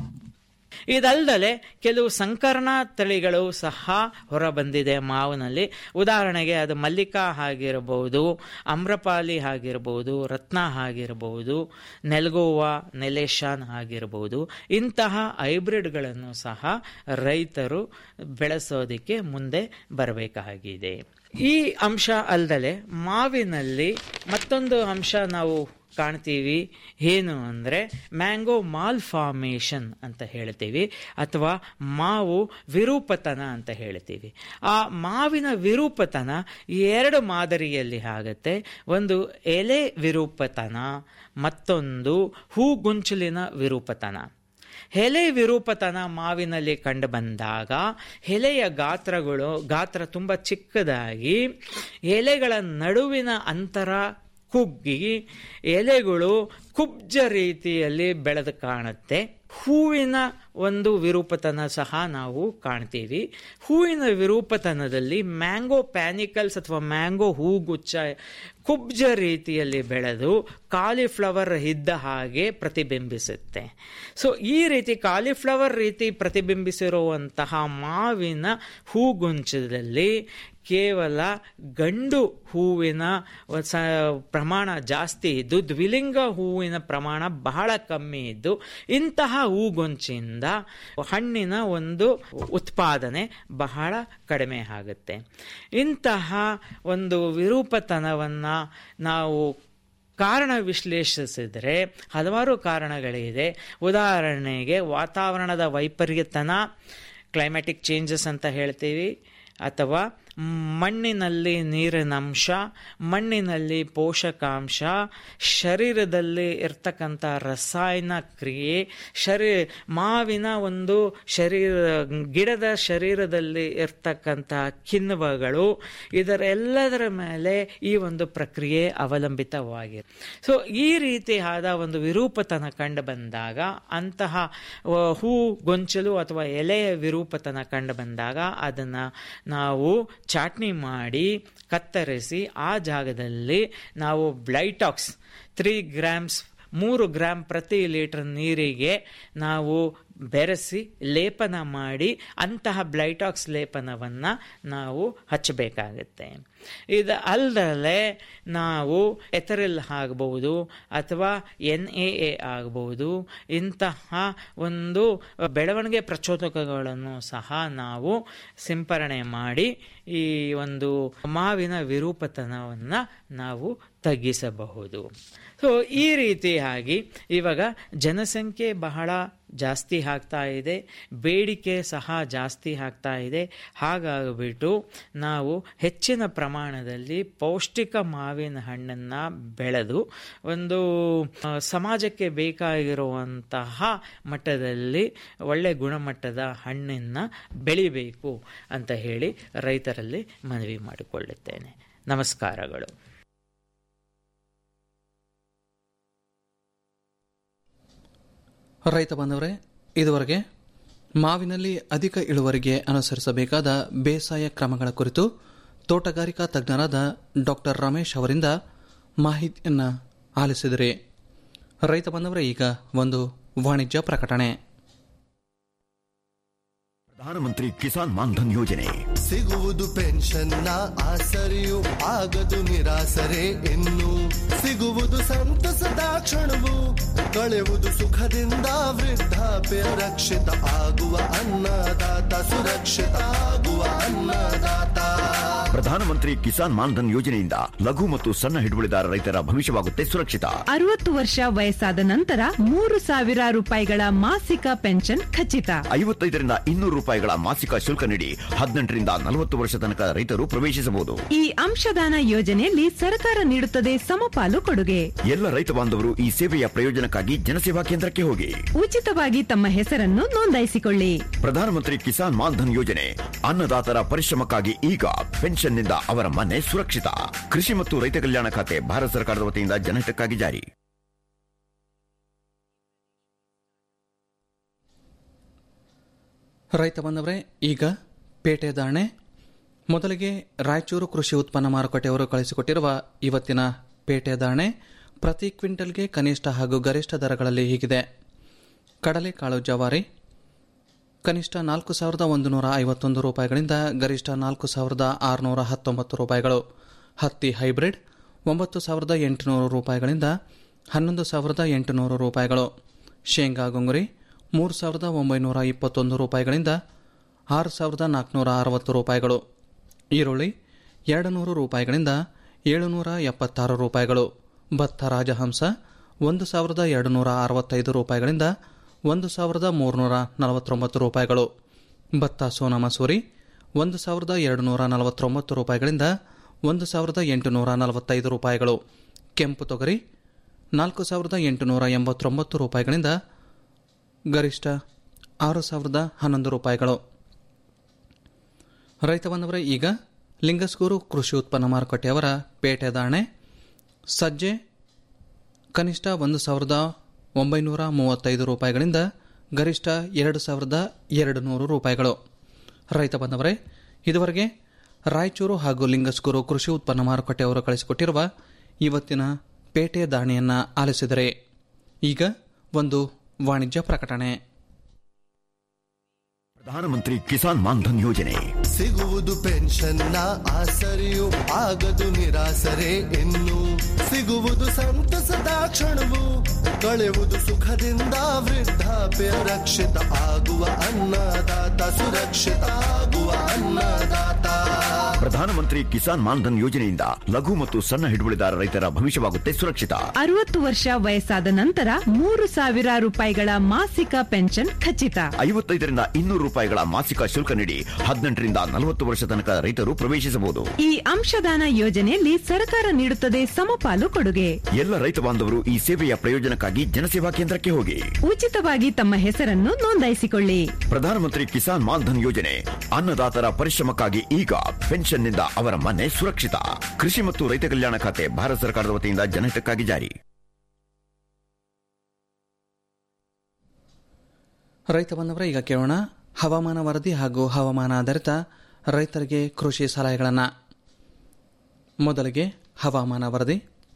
ಇದಲ್ಲದೆ ಕೆಲವು ಸಂಕರಣ ತಳಿಗಳು ಸಹ ಹೊರಬಂದಿದೆ ಮಾವಿನಲ್ಲಿ ಉದಾಹರಣೆಗೆ ಅದು ಮಲ್ಲಿಕಾ ಆಗಿರಬಹುದು ಅಮ್ರಪಾಲಿ ಆಗಿರಬಹುದು ರತ್ನ ಆಗಿರಬಹುದು ನೆಲ್ಗೋವಾ ನೆಲೇಶಾನ್ ಆಗಿರಬಹುದು ಇಂತಹ ಹೈಬ್ರಿಡ್ಗಳನ್ನು ಸಹ ರೈತರು ಬೆಳೆಸೋದಕ್ಕೆ ಮುಂದೆ ಬರಬೇಕಾಗಿದೆ ಈ ಅಂಶ ಅಲ್ಲದೆ ಮಾವಿನಲ್ಲಿ ಮತ್ತೊಂದು ಅಂಶ ನಾವು ಕಾಣ್ತೀವಿ ಏನು ಅಂದರೆ ಮ್ಯಾಂಗೋ ಮಾಲ್ ಫಾರ್ಮೇಷನ್ ಅಂತ ಹೇಳ್ತೀವಿ ಅಥವಾ ಮಾವು ವಿರೂಪತನ ಅಂತ ಹೇಳ್ತೀವಿ ಆ ಮಾವಿನ ವಿರೂಪತನ ಎರಡು ಮಾದರಿಯಲ್ಲಿ ಆಗುತ್ತೆ ಒಂದು ಎಲೆ ವಿರೂಪತನ ಮತ್ತೊಂದು ಹೂಗುಂಚಲಿನ ವಿರೂಪತನ ಎಲೆ ವಿರೂಪತನ ಮಾವಿನಲ್ಲಿ ಕಂಡು ಬಂದಾಗ ಎಲೆಯ ಗಾತ್ರಗಳು ಗಾತ್ರ ತುಂಬ ಚಿಕ್ಕದಾಗಿ ಎಲೆಗಳ ನಡುವಿನ ಅಂತರ ಕುಗ್ಗಿ ಎಲೆಗಳು ಕುಬ್ಜ ರೀತಿಯಲ್ಲಿ ಬೆಳೆದು ಕಾಣುತ್ತೆ ಹೂವಿನ ಒಂದು ವಿರೂಪತನ ಸಹ ನಾವು ಕಾಣ್ತೀವಿ ಹೂವಿನ ವಿರೂಪತನದಲ್ಲಿ ಮ್ಯಾಂಗೋ ಪ್ಯಾನಿಕಲ್ಸ್ ಅಥವಾ ಮ್ಯಾಂಗೋ ಹೂಗುಚ್ಚ ಕುಬ್ಜ ರೀತಿಯಲ್ಲಿ ಬೆಳೆದು ಕಾಲಿಫ್ಲವರ್ ಇದ್ದ ಹಾಗೆ ಪ್ರತಿಬಿಂಬಿಸುತ್ತೆ ಸೊ ಈ ರೀತಿ ಕಾಲಿಫ್ಲವರ್ ರೀತಿ ಪ್ರತಿಬಿಂಬಿಸಿರುವಂತಹ ಮಾವಿನ ಹೂಗುಂಚದಲ್ಲಿ ಕೇವಲ ಗಂಡು ಹೂವಿನ ಪ್ರಮಾಣ ಜಾಸ್ತಿ ಇದ್ದು ದ್ವಿಲಿಂಗ ಹೂವಿನ ಪ್ರಮಾಣ ಬಹಳ ಕಮ್ಮಿ ಇದ್ದು ಇಂತಹ ಹೂಗೊಂಚಿಂದ ಹಣ್ಣಿನ ಒಂದು ಉತ್ಪಾದನೆ ಬಹಳ ಕಡಿಮೆ ಆಗುತ್ತೆ ಇಂತಹ ಒಂದು ವಿರೂಪತನವನ್ನು ನಾವು ಕಾರಣ ವಿಶ್ಲೇಷಿಸಿದರೆ ಹಲವಾರು ಕಾರಣಗಳಿದೆ ಉದಾಹರಣೆಗೆ ವಾತಾವರಣದ ವೈಪರೀತ್ಯನ ಕ್ಲೈಮ್ಯಾಟಿಕ್ ಚೇಂಜಸ್ ಅಂತ ಹೇಳ್ತೀವಿ ಅಥವಾ ಮಣ್ಣಿನಲ್ಲಿ ನೀರಿನ ಅಂಶ ಮಣ್ಣಿನಲ್ಲಿ ಪೋಷಕಾಂಶ ಶರೀರದಲ್ಲಿ ಇರ್ತಕ್ಕಂಥ ರಸಾಯನ ಕ್ರಿಯೆ ಶರೀರ ಮಾವಿನ ಒಂದು ಶರೀರ ಗಿಡದ ಶರೀರದಲ್ಲಿ ಇರ್ತಕ್ಕಂಥ ಕಿಣ್ವಗಳು ಇದರೆಲ್ಲದರ ಮೇಲೆ ಈ ಒಂದು ಪ್ರಕ್ರಿಯೆ ಅವಲಂಬಿತವಾಗಿದೆ ಸೊ ಈ ರೀತಿಯಾದ ಒಂದು ವಿರೂಪತನ ಕಂಡು ಬಂದಾಗ ಅಂತಹ ಹೂ ಗೊಂಚಲು ಅಥವಾ ಎಲೆಯ ವಿರೂಪತನ ಕಂಡು ಬಂದಾಗ ಅದನ್ನು ನಾವು ಚಾಟ್ನಿ ಮಾಡಿ ಕತ್ತರಿಸಿ ಆ ಜಾಗದಲ್ಲಿ ನಾವು ಬ್ಲೈಟಾಕ್ಸ್ ತ್ರೀ ಗ್ರಾಮ್ಸ್ ಮೂರು ಗ್ರಾಮ್ ಪ್ರತಿ ಲೀಟರ್ ನೀರಿಗೆ ನಾವು ಬೆರೆಸಿ ಲೇಪನ ಮಾಡಿ ಅಂತಹ ಬ್ಲೈಟಾಕ್ಸ್ ಲೇಪನವನ್ನು ನಾವು ಹಚ್ಚಬೇಕಾಗತ್ತೆ ಇದು ಅಲ್ಲದೆ ನಾವು ಎಥರಿಲ್ ಆಗಬಹುದು ಅಥವಾ ಎನ್ ಎ ಎ ಆಗಬಹುದು ಇಂತಹ ಒಂದು ಬೆಳವಣಿಗೆ ಪ್ರಚೋದಕಗಳನ್ನು ಸಹ ನಾವು ಸಿಂಪರಣೆ ಮಾಡಿ ಈ ಒಂದು ಮಾವಿನ ವಿರೂಪತನವನ್ನು ನಾವು ತಗ್ಗಿಸಬಹುದು ಸೊ ಈ ರೀತಿಯಾಗಿ ಇವಾಗ ಜನಸಂಖ್ಯೆ ಬಹಳ ಜಾಸ್ತಿ ಆಗ್ತಾ ಇದೆ ಬೇಡಿಕೆ ಸಹ ಜಾಸ್ತಿ ಆಗ್ತಾ ಇದೆ ಹಾಗಾಗಿಬಿಟ್ಟು ನಾವು ಹೆಚ್ಚಿನ ಪ್ರಮಾಣದಲ್ಲಿ ಪೌಷ್ಟಿಕ ಮಾವಿನ ಹಣ್ಣನ್ನು ಬೆಳೆದು ಒಂದು ಸಮಾಜಕ್ಕೆ ಬೇಕಾಗಿರುವಂತಹ ಮಟ್ಟದಲ್ಲಿ ಒಳ್ಳೆ ಗುಣಮಟ್ಟದ ಹಣ್ಣನ್ನು ಬೆಳಿಬೇಕು ಅಂತ ಹೇಳಿ ರೈತರಲ್ಲಿ ಮನವಿ ಮಾಡಿಕೊಳ್ಳುತ್ತೇನೆ ನಮಸ್ಕಾರಗಳು ರೈತ ಬಾಂಧವರೇ ಇದುವರೆಗೆ ಮಾವಿನಲ್ಲಿ ಅಧಿಕ ಇಳುವರಿಗೆ ಅನುಸರಿಸಬೇಕಾದ ಬೇಸಾಯ ಕ್ರಮಗಳ ಕುರಿತು ತೋಟಗಾರಿಕಾ ತಜ್ಞರಾದ ಡಾಕ್ಟರ್ ರಮೇಶ್ ಅವರಿಂದ ಮಾಹಿತಿಯನ್ನು ಆಲಿಸಿದರೆ ರೈತ ಬಾಂಧವರೇ ಈಗ ಒಂದು ವಾಣಿಜ್ಯ ಪ್ರಕಟಣೆ ಪ್ರಧಾನಮಂತ್ರಿ ಕಿಸಾನ್ ಮಾನ್ಧನ್ ಯೋಜನೆ ಸಿಗುವುದು ಪೆನ್ಷನ್ನ ಆಸರೆಯು ಆಗದು ನಿರಾಸರೆ ಇನ್ನು ಸಿಗುವುದು ಸಂತಸದ ಕ್ಷಣವು ಕಳೆಯುವುದು ಸುಖದಿಂದ ವೃದ್ಧಾಪ್ಯ ರಕ್ಷಿತ ಆಗುವ ಅನ್ನದಾತ ಸುರಕ್ಷಿತ ಆಗುವ ಅನ್ನದಾತ ಪ್ರಧಾನಮಂತ್ರಿ ಕಿಸಾನ್ ಮಾನ್ಧನ್ ಯೋಜನೆಯಿಂದ ಲಘು ಮತ್ತು ಸಣ್ಣ ಹಿಡುವಳಿದಾರ ರೈತರ ಭವಿಷ್ಯವಾಗುತ್ತೆ ಸುರಕ್ಷಿತ ಅರವತ್ತು ವರ್ಷ ವಯಸ್ಸಾದ ನಂತರ ಮೂರು ಸಾವಿರ ರೂಪಾಯಿಗಳ ಮಾಸಿಕ ಪೆನ್ಷನ್ ಖಚಿತ ಐವತ್ತೈದರಿಂದ ಇನ್ನೂರು ರೂಪಾಯಿಗಳ ಮಾಸಿಕ ಶುಲ್ಕ ನೀಡಿ ಹದಿನೆಂಟರಿಂದ ನಲವತ್ತು ವರ್ಷ ತನಕ ರೈತರು ಪ್ರವೇಶಿಸಬಹುದು ಈ ಅಂಶದಾನ ಯೋಜನೆಯಲ್ಲಿ ಸರ್ಕಾರ ನೀಡುತ್ತದೆ ಸಮಪಾಲು ಕೊಡುಗೆ ಎಲ್ಲ ರೈತ ಬಾಂಧವರು ಈ ಸೇವೆಯ ಪ್ರಯೋಜನಕ್ಕಾಗಿ ಜನಸೇವಾ ಕೇಂದ್ರಕ್ಕೆ ಹೋಗಿ ಉಚಿತವಾಗಿ ತಮ್ಮ ಹೆಸರನ್ನು ನೋಂದಾಯಿಸಿಕೊಳ್ಳಿ ಪ್ರಧಾನಮಂತ್ರಿ ಕಿಸಾನ್ ಮಾನ್ಧನ್ ಯೋಜನೆ ಅನ್ನದಾತರ ಪರಿಶ್ರಮಕ್ಕಾಗಿ ಈಗ ಪೆನ್ಷನ್ನಿಂದ ಅವರ ಮನೆ ಸುರಕ್ಷಿತ ಕೃಷಿ ಮತ್ತು ರೈತ ಕಲ್ಯಾಣ ಖಾತೆ ಭಾರತ ಸರ್ಕಾರದ ವತಿಯಿಂದ ಜನಹಿತಕ್ಕಾಗಿ ಜಾರಿ ರೈತ ಬಂದವರೇ ಈಗ ಪೇಟೆ ದಾಣೆ ಮೊದಲಿಗೆ ರಾಯಚೂರು ಕೃಷಿ ಉತ್ಪನ್ನ ಮಾರುಕಟ್ಟೆಯವರು ಕಳಿಸಿಕೊಟ್ಟಿರುವ ಇವತ್ತಿನ ಪೇಟೆ ದಾಣೆ ಪ್ರತಿ ಕ್ವಿಂಟಲ್ಗೆ ಕನಿಷ್ಠ ಹಾಗೂ ಗರಿಷ್ಠ ದರಗಳಲ್ಲಿ ಹೀಗಿದೆ ಕಡಲೆಕಾಳು ಜವಾರಿ ಕನಿಷ್ಠ ನಾಲ್ಕು ಸಾವಿರದ ಒಂದು ನೂರ ಐವತ್ತೊಂದು ರೂಪಾಯಿಗಳಿಂದ ಗರಿಷ್ಠ ನಾಲ್ಕು ಸಾವಿರದ ಆರುನೂರ ಹತ್ತೊಂಬತ್ತು ರೂಪಾಯಿಗಳು ಹತ್ತಿ ಹೈಬ್ರಿಡ್ ಒಂಬತ್ತು ಸಾವಿರದ ಎಂಟುನೂರು ರೂಪಾಯಿಗಳಿಂದ ಹನ್ನೊಂದು ಸಾವಿರದ ಎಂಟುನೂರು ರೂಪಾಯಿಗಳು ಶೇಂಗಾ ಗುಂಗುರಿ ಮೂರು ಸಾವಿರದ ಒಂಬೈನೂರ ಇಪ್ಪತ್ತೊಂದು ರೂಪಾಯಿಗಳಿಂದ ಆರು ಸಾವಿರದ ನಾಲ್ಕುನೂರ ಅರವತ್ತು ರೂಪಾಯಿಗಳು ಈರುಳ್ಳಿ ಎರಡು ನೂರು ರೂಪಾಯಿಗಳಿಂದ ಏಳುನೂರ ಎಪ್ಪತ್ತಾರು ರೂಪಾಯಿಗಳು ಭತ್ತ ರಾಜಹಂಸ ಒಂದು ಸಾವಿರದ ಎರಡು ನೂರ ಅರವತ್ತೈದು ರೂಪಾಯಿಗಳಿಂದ ಒಂದು ಸಾವಿರದ ಮೂರುನೂರ ನಲವತ್ತೊಂಬತ್ತು ರೂಪಾಯಿಗಳು ಭತ್ತ ಸೋನಾ ಮಸೂರಿ ಒಂದು ಸಾವಿರದ ಎರಡು ನೂರ ನಲವತ್ತೊಂಬತ್ತು ರೂಪಾಯಿಗಳಿಂದ ಒಂದು ಸಾವಿರದ ಎಂಟುನೂರ ನಲವತ್ತೈದು ರೂಪಾಯಿಗಳು ಕೆಂಪು ತೊಗರಿ ನಾಲ್ಕು ಸಾವಿರದ ಎಂಟುನೂರ ಎಂಬತ್ತೊಂಬತ್ತು ರೂಪಾಯಿಗಳಿಂದ ಗರಿಷ್ಠ ಆರು ಸಾವಿರದ ಹನ್ನೊಂದು ರೂಪಾಯಿಗಳು ರೈತ ಬಂದವರೇ ಈಗ ಲಿಂಗಸ್ಗೂರು ಕೃಷಿ ಉತ್ಪನ್ನ ಮಾರುಕಟ್ಟೆಯವರ ಪೇಟೆ ದಾಣೆ ಸಜ್ಜೆ ಕನಿಷ್ಠ ಒಂದು ಸಾವಿರದ ಒಂಬೈನೂರ ಮೂವತ್ತೈದು ರೂಪಾಯಿಗಳಿಂದ ಗರಿಷ್ಠ ಎರಡು ಸಾವಿರದ ಎರಡು ನೂರು ರೂಪಾಯಿಗಳು ರೈತ ಬಂದವರೇ ಇದುವರೆಗೆ ರಾಯಚೂರು ಹಾಗೂ ಲಿಂಗಸ್ಗೂರು ಕೃಷಿ ಉತ್ಪನ್ನ ಮಾರುಕಟ್ಟೆಯವರು ಕಳಿಸಿಕೊಟ್ಟಿರುವ ಇವತ್ತಿನ ಪೇಟೆ ದಾಣಿಯನ್ನು ಆಲಿಸಿದರೆ ಈಗ ಒಂದು ವಾಣಿಜ್ಯ ಪ್ರಕಟಣೆ ಪ್ರಧಾನಮಂತ್ರಿ ಕಿಸಾನ್ ಮಾನ್ಧನ್ ಯೋಜನೆ ಸಿಗುವುದು ಪೆನ್ಷನ್ನ ಆಸರೆಯು ಆಗದು ನಿರಾಸರೆ ಇನ್ನು ಸಿಗುವುದು ಸಂತಸದ ಕ್ಷಣವು ಕಳೆಯುವುದು ಸುಖದಿಂದ ವೃದ್ಧಾಪ್ಯ ರಕ್ಷಿತ ಆಗುವ ಅನ್ನದಾತ ಸುರಕ್ಷಿತ ಆಗುವ ಅನ್ನದಾತ ಪ್ರಧಾನಮಂತ್ರಿ ಕಿಸಾನ್ ಮಾನ್ಧನ್ ಯೋಜನೆಯಿಂದ ಲಘು ಮತ್ತು ಸಣ್ಣ ಹಿಡುವಳಿದಾರ ರೈತರ ಭವಿಷ್ಯವಾಗುತ್ತೆ ಸುರಕ್ಷಿತ ಅರವತ್ತು ವರ್ಷ ವಯಸ್ಸಾದ ನಂತರ ಮೂರು ಸಾವಿರ ರೂಪಾಯಿಗಳ ಮಾಸಿಕ ಪೆನ್ಷನ್ ಖಚಿತ ಐವತ್ತೈದರಿಂದ ಇನ್ನೂರು ರೂಪಾಯಿಗಳ ಮಾಸಿಕ ಶುಲ್ಕ ನೀಡಿ ಹದಿನೆಂಟರಿಂದ ನಲವತ್ತು ವರ್ಷ ತನಕ ರೈತರು ಪ್ರವೇಶಿಸಬಹುದು ಈ ಅಂಶದಾನ ಯೋಜನೆಯಲ್ಲಿ ಸರ್ಕಾರ ನೀಡುತ್ತದೆ ಸಮಪಾಲು ಕೊಡುಗೆ ಎಲ್ಲ ರೈತ ಬಾಂಧವರು ಈ ಸೇವೆಯ ಪ್ರಯೋಜನಕ್ಕಾಗಿ ಜನಸೇವಾ ಕೇಂದ್ರಕ್ಕೆ ಹೋಗಿ ಉಚಿತವಾಗಿ ತಮ್ಮ ಹೆಸರನ್ನು ನೋಂದಾಯಿಸಿಕೊಳ್ಳಿ ಪ್ರಧಾನಮಂತ್ರಿ ಕಿಸಾನ್ ಮಾನ್ಧನ್ ಯೋಜನೆ ಅನ್ನದಾತರ ಪರಿಶ್ರಮಕ್ಕಾಗಿ ಈಗ ಪೆನ್ಷನ್ನಿಂದ ಅವರ ಮನೆ ಸುರಕ್ಷಿತ ಕೃಷಿ ಮತ್ತು ರೈತ ಕಲ್ಯಾಣ ಖಾತೆ ಭಾರತ ಸರ್ಕಾರದ ವತಿಯಿಂದ ಜನಹಿತಕ್ಕಾಗಿ ಜಾರಿ ರೈತ ಬಂದವರ ಈಗ ಕೇಳೋಣ ಹವಾಮಾನ ವರದಿ ಹಾಗೂ ಹವಾಮಾನ ಆಧಾರಿತ ರೈತರಿಗೆ ಕೃಷಿ ಸಲಹೆಗಳನ್ನು ಮೊದಲಿಗೆ ಹವಾಮಾನ ವರದಿ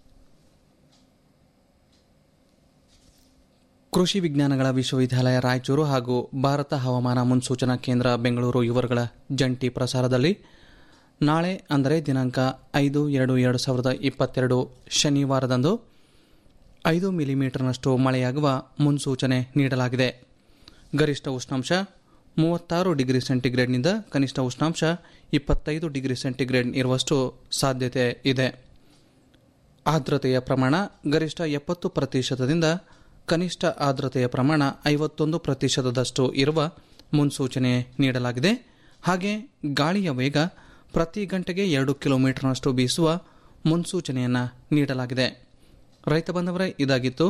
ಕೃಷಿ ವಿಜ್ಞಾನಗಳ ವಿಶ್ವವಿದ್ಯಾಲಯ ರಾಯಚೂರು ಹಾಗೂ ಭಾರತ ಹವಾಮಾನ ಮುನ್ಸೂಚನಾ ಕೇಂದ್ರ ಬೆಂಗಳೂರು ಇವರುಗಳ ಜಂಟಿ ಪ್ರಸಾರದಲ್ಲಿ ನಾಳೆ ಅಂದರೆ ದಿನಾಂಕ ಐದು ಎರಡು ಎರಡು ಸಾವಿರದ ಇಪ್ಪತ್ತೆರಡು ಶನಿವಾರದಂದು ಐದು ಮಿಲಿಮೀಟರ್ನಷ್ಟು ಮಳೆಯಾಗುವ ಮುನ್ಸೂಚನೆ ನೀಡಲಾಗಿದೆ ಗರಿಷ್ಠ ಉಷ್ಣಾಂಶ ಮೂವತ್ತಾರು ಡಿಗ್ರಿ ಸೆಂಟಿಗ್ರೇಡ್ನಿಂದ ಕನಿಷ್ಠ ಉಷ್ಣಾಂಶ ಇಪ್ಪತ್ತೈದು ಡಿಗ್ರಿ ಸೆಂಟಿಗ್ರೇಡ್ ಇರುವಷ್ಟು ಸಾಧ್ಯತೆ ಇದೆ ಆರ್ದ್ರತೆಯ ಪ್ರಮಾಣ ಗರಿಷ್ಠ ಎಪ್ಪತ್ತು ಪ್ರತಿಶತದಿಂದ ಕನಿಷ್ಠ ಆರ್ದ್ರತೆಯ ಪ್ರಮಾಣ ಐವತ್ತೊಂದು ಪ್ರತಿಶತದಷ್ಟು ಇರುವ ಮುನ್ಸೂಚನೆ ನೀಡಲಾಗಿದೆ ಹಾಗೆ ಗಾಳಿಯ ವೇಗ ಪ್ರತಿ ಗಂಟೆಗೆ ಎರಡು ಕಿಲೋಮೀಟರ್ನಷ್ಟು ಬೀಸುವ ಮುನ್ಸೂಚನೆಯನ್ನು ನೀಡಲಾಗಿದೆ ರೈತ ಬಂದವರೇ ಇದಾಗಿತ್ತು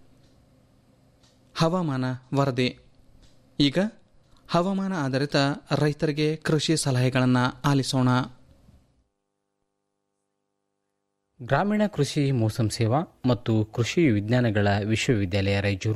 ಹವಾಮಾನ ವರದಿ ಈಗ ಹವಾಮಾನ ಆಧಾರಿತ ರೈತರಿಗೆ ಕೃಷಿ ಸಲಹೆಗಳನ್ನು ಆಲಿಸೋಣ ಗ್ರಾಮೀಣ ಕೃಷಿ ಮೋಸಂ ಸೇವಾ ಮತ್ತು ಕೃಷಿ ವಿಜ್ಞಾನಗಳ ವಿಶ್ವವಿದ್ಯಾಲಯ ರಾಯಚೂರು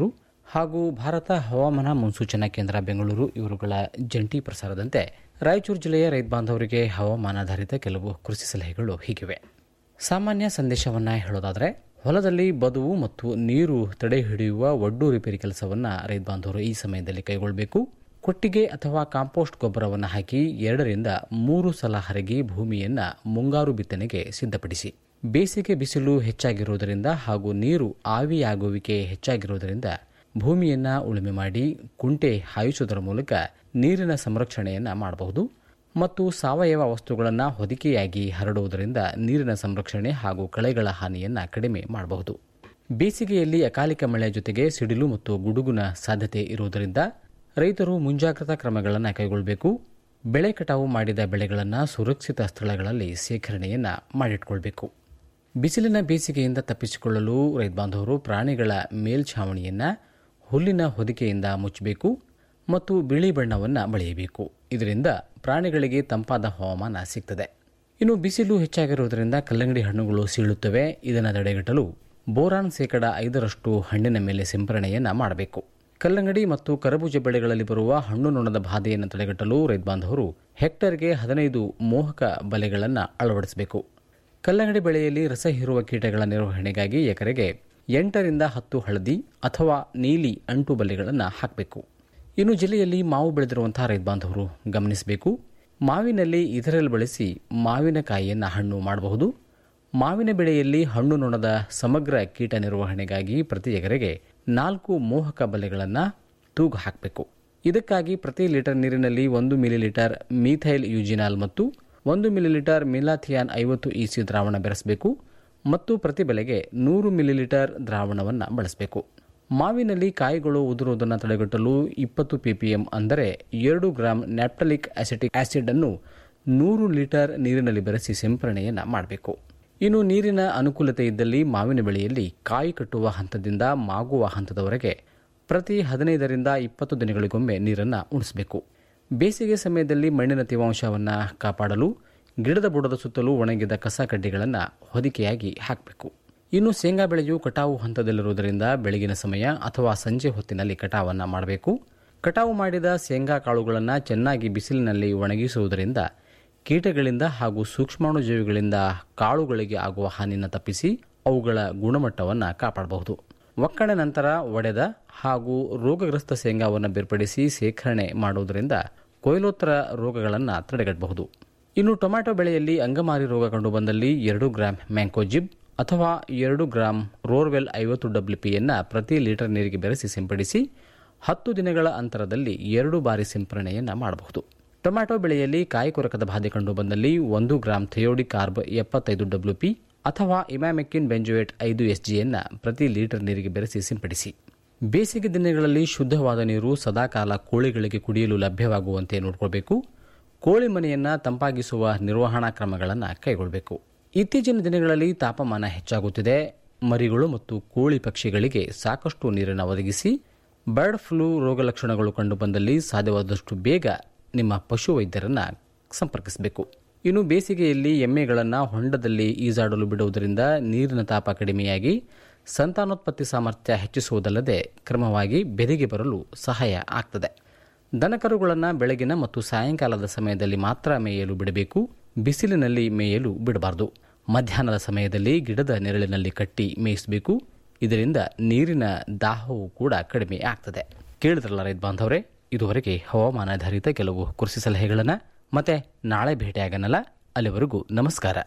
ಹಾಗೂ ಭಾರತ ಹವಾಮಾನ ಮುನ್ಸೂಚನಾ ಕೇಂದ್ರ ಬೆಂಗಳೂರು ಇವರುಗಳ ಜಂಟಿ ಪ್ರಸಾರದಂತೆ ರಾಯಚೂರು ಜಿಲ್ಲೆಯ ರೈತ ಬಾಂಧವರಿಗೆ ಹವಾಮಾನಾಧಾರಿತ ಕೆಲವು ಕೃಷಿ ಸಲಹೆಗಳು ಹೀಗಿವೆ ಸಾಮಾನ್ಯ ಸಂದೇಶವನ್ನ ಹೇಳೋದಾದರೆ ಹೊಲದಲ್ಲಿ ಬದುವು ಮತ್ತು ನೀರು ತಡೆ ಹಿಡಿಯುವ ಒಡ್ಡು ರಿಪೇರಿ ಕೆಲಸವನ್ನ ರೈತ ಬಾಂಧವರು ಈ ಸಮಯದಲ್ಲಿ ಕೈಗೊಳ್ಳಬೇಕು ಕೊಟ್ಟಿಗೆ ಅಥವಾ ಕಾಂಪೋಸ್ಟ್ ಗೊಬ್ಬರವನ್ನು ಹಾಕಿ ಎರಡರಿಂದ ಮೂರು ಸಲ ಹರಗಿ ಭೂಮಿಯನ್ನ ಮುಂಗಾರು ಬಿತ್ತನೆಗೆ ಸಿದ್ಧಪಡಿಸಿ ಬೇಸಿಗೆ ಬಿಸಿಲು ಹೆಚ್ಚಾಗಿರುವುದರಿಂದ ಹಾಗೂ ನೀರು ಆವಿಯಾಗುವಿಕೆ ಹೆಚ್ಚಾಗಿರುವುದರಿಂದ ಭೂಮಿಯನ್ನ ಉಳುಮೆ ಮಾಡಿ ಕುಂಟೆ ಹಾಯಿಸುವುದರ ಮೂಲಕ ನೀರಿನ ಸಂರಕ್ಷಣೆಯನ್ನ ಮಾಡಬಹುದು ಮತ್ತು ಸಾವಯವ ವಸ್ತುಗಳನ್ನು ಹೊದಿಕೆಯಾಗಿ ಹರಡುವುದರಿಂದ ನೀರಿನ ಸಂರಕ್ಷಣೆ ಹಾಗೂ ಕಳೆಗಳ ಹಾನಿಯನ್ನ ಕಡಿಮೆ ಮಾಡಬಹುದು ಬೇಸಿಗೆಯಲ್ಲಿ ಅಕಾಲಿಕ ಮಳೆಯ ಜೊತೆಗೆ ಸಿಡಿಲು ಮತ್ತು ಗುಡುಗುನ ಸಾಧ್ಯತೆ ಇರುವುದರಿಂದ ರೈತರು ಮುಂಜಾಗ್ರತಾ ಕ್ರಮಗಳನ್ನು ಕೈಗೊಳ್ಳಬೇಕು ಬೆಳೆ ಕಟಾವು ಮಾಡಿದ ಬೆಳೆಗಳನ್ನು ಸುರಕ್ಷಿತ ಸ್ಥಳಗಳಲ್ಲಿ ಸೇಖರಣೆಯನ್ನ ಮಾಡಿಟ್ಕೊಳ್ಬೇಕು ಬಿಸಿಲಿನ ಬೇಸಿಗೆಯಿಂದ ತಪ್ಪಿಸಿಕೊಳ್ಳಲು ರೈತ ಬಾಂಧವರು ಪ್ರಾಣಿಗಳ ಮೇಲ್ಛಾವಣಿಯನ್ನ ಹುಲ್ಲಿನ ಹೊದಿಕೆಯಿಂದ ಮುಚ್ಚಬೇಕು ಮತ್ತು ಬಿಳಿ ಬಣ್ಣವನ್ನು ಬಳಿಯಬೇಕು ಇದರಿಂದ ಪ್ರಾಣಿಗಳಿಗೆ ತಂಪಾದ ಹವಾಮಾನ ಸಿಗ್ತದೆ ಇನ್ನು ಬಿಸಿಲು ಹೆಚ್ಚಾಗಿರುವುದರಿಂದ ಕಲ್ಲಂಗಡಿ ಹಣ್ಣುಗಳು ಸೀಳುತ್ತವೆ ಇದನ್ನು ತಡೆಗಟ್ಟಲು ಬೋರಾನ್ ಶೇಕಡ ಐದರಷ್ಟು ಹಣ್ಣಿನ ಮೇಲೆ ಸಿಂಪರಣೆಯನ್ನ ಮಾಡಬೇಕು ಕಲ್ಲಂಗಡಿ ಮತ್ತು ಕರಬೂಜ ಬೆಳೆಗಳಲ್ಲಿ ಬರುವ ಹಣ್ಣು ನೊಣದ ಬಾಧೆಯನ್ನು ತಡೆಗಟ್ಟಲು ರೈತ ಬಾಂಧವರು ಹೆಕ್ಟರ್ಗೆ ಹದಿನೈದು ಮೋಹಕ ಬಲೆಗಳನ್ನು ಅಳವಡಿಸಬೇಕು ಕಲ್ಲಂಗಡಿ ಬೆಳೆಯಲ್ಲಿ ರಸ ಹೀರುವ ಕೀಟಗಳ ನಿರ್ವಹಣೆಗಾಗಿ ಎಕರೆಗೆ ಎಂಟರಿಂದ ಹತ್ತು ಹಳದಿ ಅಥವಾ ನೀಲಿ ಅಂಟು ಬಲೆಗಳನ್ನು ಹಾಕಬೇಕು ಇನ್ನು ಜಿಲ್ಲೆಯಲ್ಲಿ ಮಾವು ಬೆಳೆದಿರುವಂತಹ ರೈತ ಬಾಂಧವರು ಗಮನಿಸಬೇಕು ಮಾವಿನಲ್ಲಿ ಇದರಲ್ಲಿ ಬಳಸಿ ಮಾವಿನಕಾಯಿಯನ್ನು ಹಣ್ಣು ಮಾಡಬಹುದು ಮಾವಿನ ಬೆಳೆಯಲ್ಲಿ ಹಣ್ಣು ನೊಣದ ಸಮಗ್ರ ಕೀಟ ನಿರ್ವಹಣೆಗಾಗಿ ಪ್ರತಿ ಎಕರೆಗೆ ನಾಲ್ಕು ಮೋಹಕ ಬಲೆಗಳನ್ನು ತೂಗು ಹಾಕಬೇಕು ಇದಕ್ಕಾಗಿ ಪ್ರತಿ ಲೀಟರ್ ನೀರಿನಲ್ಲಿ ಒಂದು ಮಿಲಿಲೀಟರ್ ಮೀಥೈಲ್ ಯೂಜಿನಾಲ್ ಮತ್ತು ಒಂದು ಮಿಲಿಲೀಟರ್ ಮಿಲಾಥಿಯಾನ್ ಐವತ್ತು ಇಸಿ ದ್ರಾವಣ ಬೆರೆಸಬೇಕು ಮತ್ತು ಪ್ರತಿ ಬೆಲೆಗೆ ನೂರು ಮಿಲಿಲೀಟರ್ ದ್ರಾವಣವನ್ನು ಬಳಸಬೇಕು ಮಾವಿನಲ್ಲಿ ಕಾಯಿಗಳು ಉದುರುವುದನ್ನು ತಡೆಗಟ್ಟಲು ಇಪ್ಪತ್ತು ಪಿಪಿಎಂ ಅಂದರೆ ಎರಡು ಗ್ರಾಂ ನ್ಯಾಪ್ಟಲಿಕ್ ಅಸಿಟಿಕ್ ಆಸಿಡ್ ಅನ್ನು ನೂರು ಲೀಟರ್ ನೀರಿನಲ್ಲಿ ಬೆರೆಸಿ ಸಿಂಪರಣೆಯನ್ನು ಮಾಡಬೇಕು ಇನ್ನು ನೀರಿನ ಅನುಕೂಲತೆ ಇದ್ದಲ್ಲಿ ಮಾವಿನ ಬೆಳೆಯಲ್ಲಿ ಕಾಯಿ ಕಟ್ಟುವ ಹಂತದಿಂದ ಮಾಗುವ ಹಂತದವರೆಗೆ ಪ್ರತಿ ಹದಿನೈದರಿಂದ ಇಪ್ಪತ್ತು ದಿನಗಳಿಗೊಮ್ಮೆ ನೀರನ್ನು ಉಣಿಸಬೇಕು ಬೇಸಿಗೆ ಸಮಯದಲ್ಲಿ ಮಣ್ಣಿನ ತೇವಾಂಶವನ್ನು ಕಾಪಾಡಲು ಗಿಡದ ಬುಡದ ಸುತ್ತಲೂ ಒಣಗಿದ ಕಸ ಕಡ್ಡಿಗಳನ್ನು ಹೊದಿಕೆಯಾಗಿ ಹಾಕಬೇಕು ಇನ್ನು ಶೇಂಗಾ ಬೆಳೆಯು ಕಟಾವು ಹಂತದಲ್ಲಿರುವುದರಿಂದ ಬೆಳಗಿನ ಸಮಯ ಅಥವಾ ಸಂಜೆ ಹೊತ್ತಿನಲ್ಲಿ ಕಟಾವನ್ನು ಮಾಡಬೇಕು ಕಟಾವು ಮಾಡಿದ ಶೇಂಗಾ ಕಾಳುಗಳನ್ನು ಚೆನ್ನಾಗಿ ಬಿಸಿಲಿನಲ್ಲಿ ಒಣಗಿಸುವುದರಿಂದ ಕೀಟಗಳಿಂದ ಹಾಗೂ ಸೂಕ್ಷ್ಮಾಣುಜೀವಿಗಳಿಂದ ಕಾಳುಗಳಿಗೆ ಆಗುವ ಹಾನಿಯನ್ನು ತಪ್ಪಿಸಿ ಅವುಗಳ ಗುಣಮಟ್ಟವನ್ನು ಕಾಪಾಡಬಹುದು ಒಕ್ಕಣೆ ನಂತರ ಒಡೆದ ಹಾಗೂ ರೋಗಗ್ರಸ್ತ ಶೇಂಗಾವನ್ನು ಬೇರ್ಪಡಿಸಿ ಶೇಖರಣೆ ಮಾಡುವುದರಿಂದ ಕೊಯ್ಲೋತ್ತರ ರೋಗಗಳನ್ನು ತಡೆಗಟ್ಟಬಹುದು ಇನ್ನು ಟೊಮ್ಯಾಟೊ ಬೆಳೆಯಲ್ಲಿ ಅಂಗಮಾರಿ ರೋಗ ಕಂಡುಬಂದಲ್ಲಿ ಎರಡು ಗ್ರಾಂ ಮ್ಯಾಂಕೋಜಿಬ್ ಅಥವಾ ಎರಡು ಗ್ರಾಂ ರೋರ್ವೆಲ್ ಐವತ್ತು ಡಬ್ಲ್ಯೂ ಪಿಯನ್ನು ಪ್ರತಿ ಲೀಟರ್ ನೀರಿಗೆ ಬೆರೆಸಿ ಸಿಂಪಡಿಸಿ ಹತ್ತು ದಿನಗಳ ಅಂತರದಲ್ಲಿ ಎರಡು ಬಾರಿ ಸಿಂಪರಣೆಯನ್ನು ಮಾಡಬಹುದು ಟೊಮ್ಯಾಟೊ ಬೆಳೆಯಲ್ಲಿ ಕಾಯಿ ಕೊರಕದ ಬಾಧೆ ಕಂಡುಬಂದಲ್ಲಿ ಒಂದು ಗ್ರಾಂ ಥೆಯೋಡಿಕ್ ಕಾರ್ಬ್ ಎಪ್ಪತ್ತೈದು ಡಬ್ಲ್ಯೂ ಪಿ ಅಥವಾ ಇಮ್ಯಾಮೆಕ್ಕಿನ್ ಬೆಂಜುವೇಟ್ ಐದು ಎಸ್ಜಿಯನ್ನು ಪ್ರತಿ ಲೀಟರ್ ನೀರಿಗೆ ಬೆರೆಸಿ ಸಿಂಪಡಿಸಿ ಬೇಸಿಗೆ ದಿನಗಳಲ್ಲಿ ಶುದ್ಧವಾದ ನೀರು ಸದಾಕಾಲ ಕೋಳಿಗಳಿಗೆ ಕುಡಿಯಲು ಲಭ್ಯವಾಗುವಂತೆ ನೋಡಿಕೊಳ್ಬೇಕು ಕೋಳಿ ಮನೆಯನ್ನು ತಂಪಾಗಿಸುವ ನಿರ್ವಹಣಾ ಕ್ರಮಗಳನ್ನು ಕೈಗೊಳ್ಳಬೇಕು ಇತ್ತೀಚಿನ ದಿನಗಳಲ್ಲಿ ತಾಪಮಾನ ಹೆಚ್ಚಾಗುತ್ತಿದೆ ಮರಿಗಳು ಮತ್ತು ಕೋಳಿ ಪಕ್ಷಿಗಳಿಗೆ ಸಾಕಷ್ಟು ನೀರನ್ನು ಒದಗಿಸಿ ಬರ್ಡ್ ಫ್ಲೂ ರೋಗ ಲಕ್ಷಣಗಳು ಕಂಡುಬಂದಲ್ಲಿ ಸಾಧ್ಯವಾದಷ್ಟು ಬೇಗ ನಿಮ್ಮ ಪಶು ವೈದ್ಯರನ್ನು ಸಂಪರ್ಕಿಸಬೇಕು ಇನ್ನು ಬೇಸಿಗೆಯಲ್ಲಿ ಎಮ್ಮೆಗಳನ್ನು ಹೊಂಡದಲ್ಲಿ ಈಜಾಡಲು ಬಿಡುವುದರಿಂದ ನೀರಿನ ತಾಪ ಕಡಿಮೆಯಾಗಿ ಸಂತಾನೋತ್ಪತ್ತಿ ಸಾಮರ್ಥ್ಯ ಹೆಚ್ಚಿಸುವುದಲ್ಲದೆ ಕ್ರಮವಾಗಿ ಬೆದೆಗೆ ಬರಲು ಸಹಾಯ ಆಗ್ತದೆ ದನಕರುಗಳನ್ನು ಬೆಳಗಿನ ಮತ್ತು ಸಾಯಂಕಾಲದ ಸಮಯದಲ್ಲಿ ಮಾತ್ರ ಮೇಯಲು ಬಿಡಬೇಕು ಬಿಸಿಲಿನಲ್ಲಿ ಮೇಯಲು ಬಿಡಬಾರದು ಮಧ್ಯಾಹ್ನದ ಸಮಯದಲ್ಲಿ ಗಿಡದ ನೆರಳಿನಲ್ಲಿ ಕಟ್ಟಿ ಮೇಯಿಸಬೇಕು ಇದರಿಂದ ನೀರಿನ ದಾಹವು ಕೂಡ ಕಡಿಮೆ ಆಗ್ತದೆ ಕೇಳಿದ್ರಲ್ಲ ರೈತ ಬಾಂಧವರೇ ಇದುವರೆಗೆ ಹವಾಮಾನಾಧಾರಿತ ಕೆಲವು ಕೃಷಿ ಸಲಹೆಗಳನ್ನು ಮತ್ತೆ ನಾಳೆ ಭೇಟಿಯಾಗನಲ್ಲ ಅಲ್ಲಿವರೆಗೂ ನಮಸ್ಕಾರ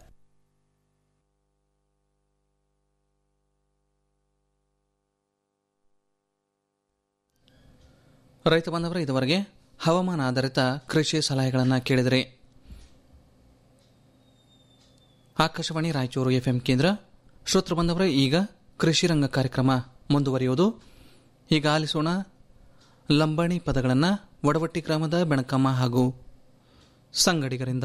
ರೈತ ಬಾಂಧವರೇ ಇದುವರೆಗೆ ಹವಾಮಾನ ಆಧಾರಿತ ಕೃಷಿ ಸಲಹೆಗಳನ್ನು ಕೇಳಿದರೆ ಆಕಾಶವಾಣಿ ರಾಯಚೂರು ಎಫ್ಎಂ ಕೇಂದ್ರ ಶ್ರೋತೃ ಬಂದವರೇ ಈಗ ಕೃಷಿ ರಂಗ ಕಾರ್ಯಕ್ರಮ ಮುಂದುವರಿಯುವುದು ಈಗ ಆಲಿಸೋಣ ಲಂಬಾಣಿ ಪದಗಳನ್ನು ವಡವಟ್ಟಿ ಗ್ರಾಮದ ಬೆಣಕಮ್ಮ ಹಾಗೂ ಸಂಗಡಿಗರಿಂದ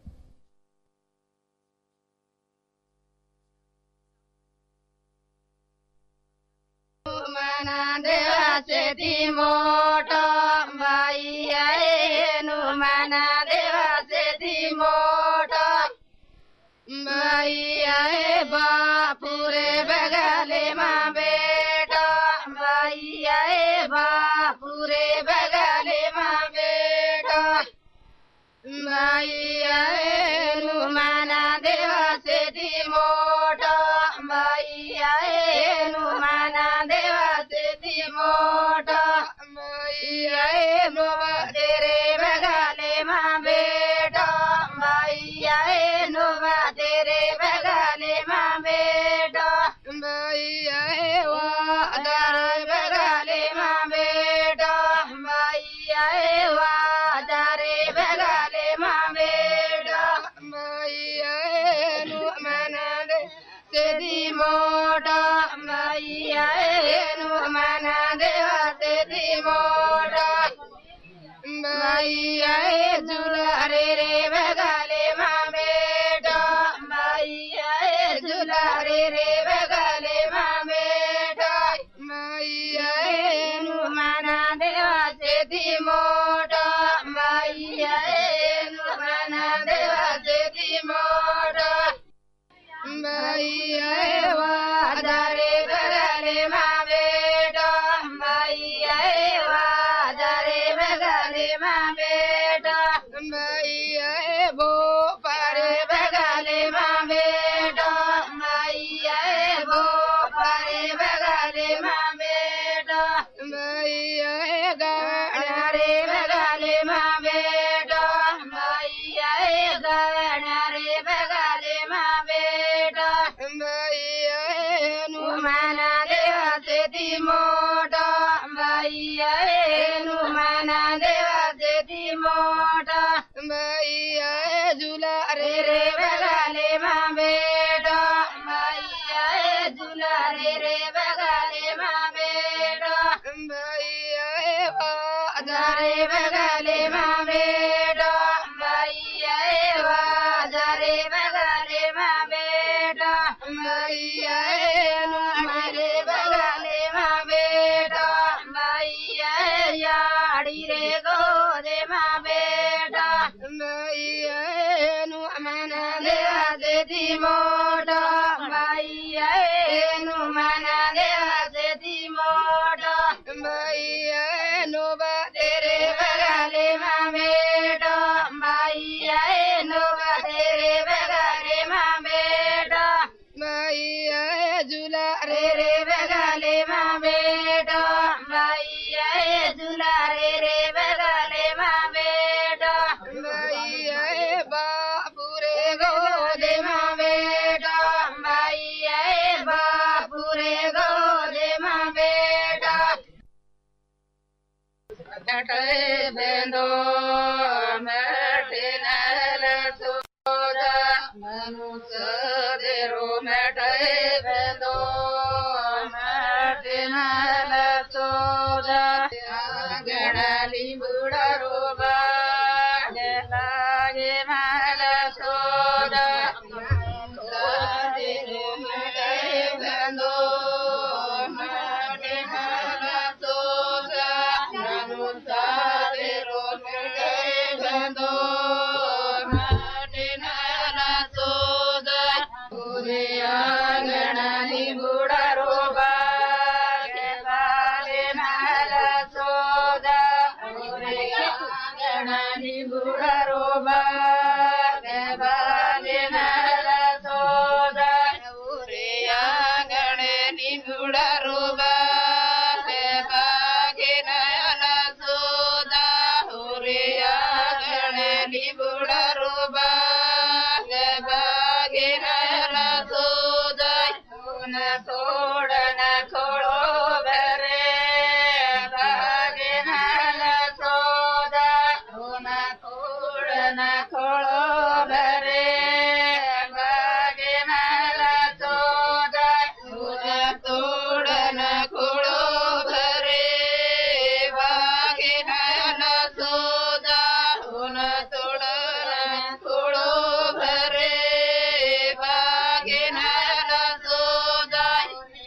देवाचे ती मोठ बाई आहे हनुमाना देवाचे ती मोठ बाई आहे बापुरे बघाले मा बेट बाई आहे मोठ मैया हेनु मना देवाचे ती मोठ मैया हे झुलारे रे बगाले मा बेटा मैया हे झुलारे रे बगाले मा बेटा मैया हेनु मना देवाचे ती मोठ मैया हेनु मना देवाचे ती मोठ मैया हे वादारे बगाले मा बेटा मैया हे वादारे बगाले मा बेटा मैया हे बो पारे बगाले मा बेटा मैया हे बो पारे बगाले मा बेटा मैया हे गाना रे बगाले मा बेटा मैया हे गाना रे बगाले मा बेटा मैया हे नुमाना देवाचे ती मोठा मैया हे नुमाना देवाचे ती मोठा मैया हे झुला रे रे बगाले मा बेटा मैया हे झुला रे रे बगाले मा बेटा मैया हे वाजारे बगाले मा बेटा मैया हे वाजारे बगाले मा बेटा मैया हे नुमारे बगाले मा बेटा मैया हे याड़ी रे गोदे मा बेटा मैया हे नुमाना देवा देती मोटा मैया हे नुमाना देवा देती मोटा मैया हे नोबा तेरे बगाले मा बेटा मैया हे नोबा तेरे बगाले मा बेटा मैया हे झूला रे रे बगाले मा बेटा मैया हे झूला रे रे बगाले मा बेटा मैया हे बापू रे गोदे मा बेटा मैया हे बापू रे गोदे मा बेटा ಕಟೆ ಬೆಂದೋ ಮೆಟೆ ನಲ ಸೋದ ಮನುಷ್ಯ ದೇರೋ ಮೆಟೆ ಬೆಂದೋ ಮೆಟೆ ನಲ ಸೋದ ಗಣಲಿ ಬುಡರೋ ಬಾಗೆ ಮಲ ಸೋದ ದೇರೋ ಮೆಟೆ ಬೆಂದೋ ಮೆಟೆ ನಲ ಸೋದ ತೋಡನ ಕೊಳೋ ಬರೆ ಬಾಗಿನ ಸೋದ ಹುನ ತೋಡನ ಕೊಳೋ ಬರೆ ಬಾಗಿನ ಸೋದ ಹುನ ತೋಡನ ಕೊಳೋ ಬರೆ ಬಾಗಿನ ಸೋದ ಹುನ ತೋಡನ ಕೊಳೋ ಬರೆ ಬಾಗಿನ ಸೋದ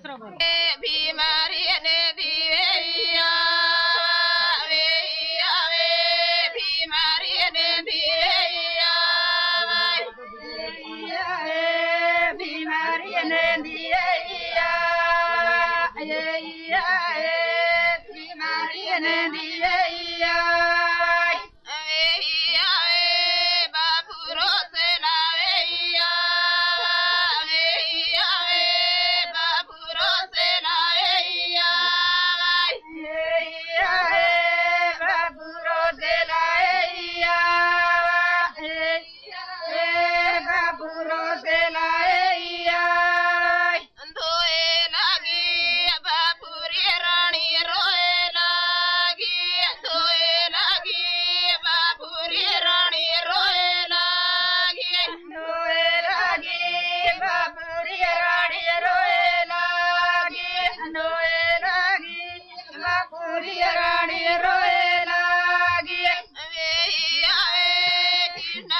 ಭೀಮಾರಿಯನೆ ದಿವೆಯ್ಯ ವೇಯ್ಯ ವೇ ಭೀಮಾರಿಯನೆ ದಿವೆಯ್ಯ ಭೀಮಾರಿಯನೆ ದಿವೆಯ್ಯ ಭೀಮಾರಿಯನೆ ದಿವೆಯ್ಯ ವೇಯ್ಯ ವೇ ಬಾಬುರೋ ಸೆಲಾವೆಯ್ಯ ವೇಯ್ಯ ವೇ ಬಾಬುರೋ ಸೆಲಾವೆಯ್ಯ ವೇಯ್ಯ ವೇ ಬಾಬುರೋ ಸೆಲಾವೆಯ್ಯ ಬಾಬುರೋ ಸೆಲಾವೆಯ್ಯ ಧೋए लागी बापुरी रानी रोए लागी धोए लागी बापुरी रानी रोए लागी धोए लागी बापुरी रानी रोए लागी धोए लागी बापुरी रानी रोए लागी वे आए कृष्ण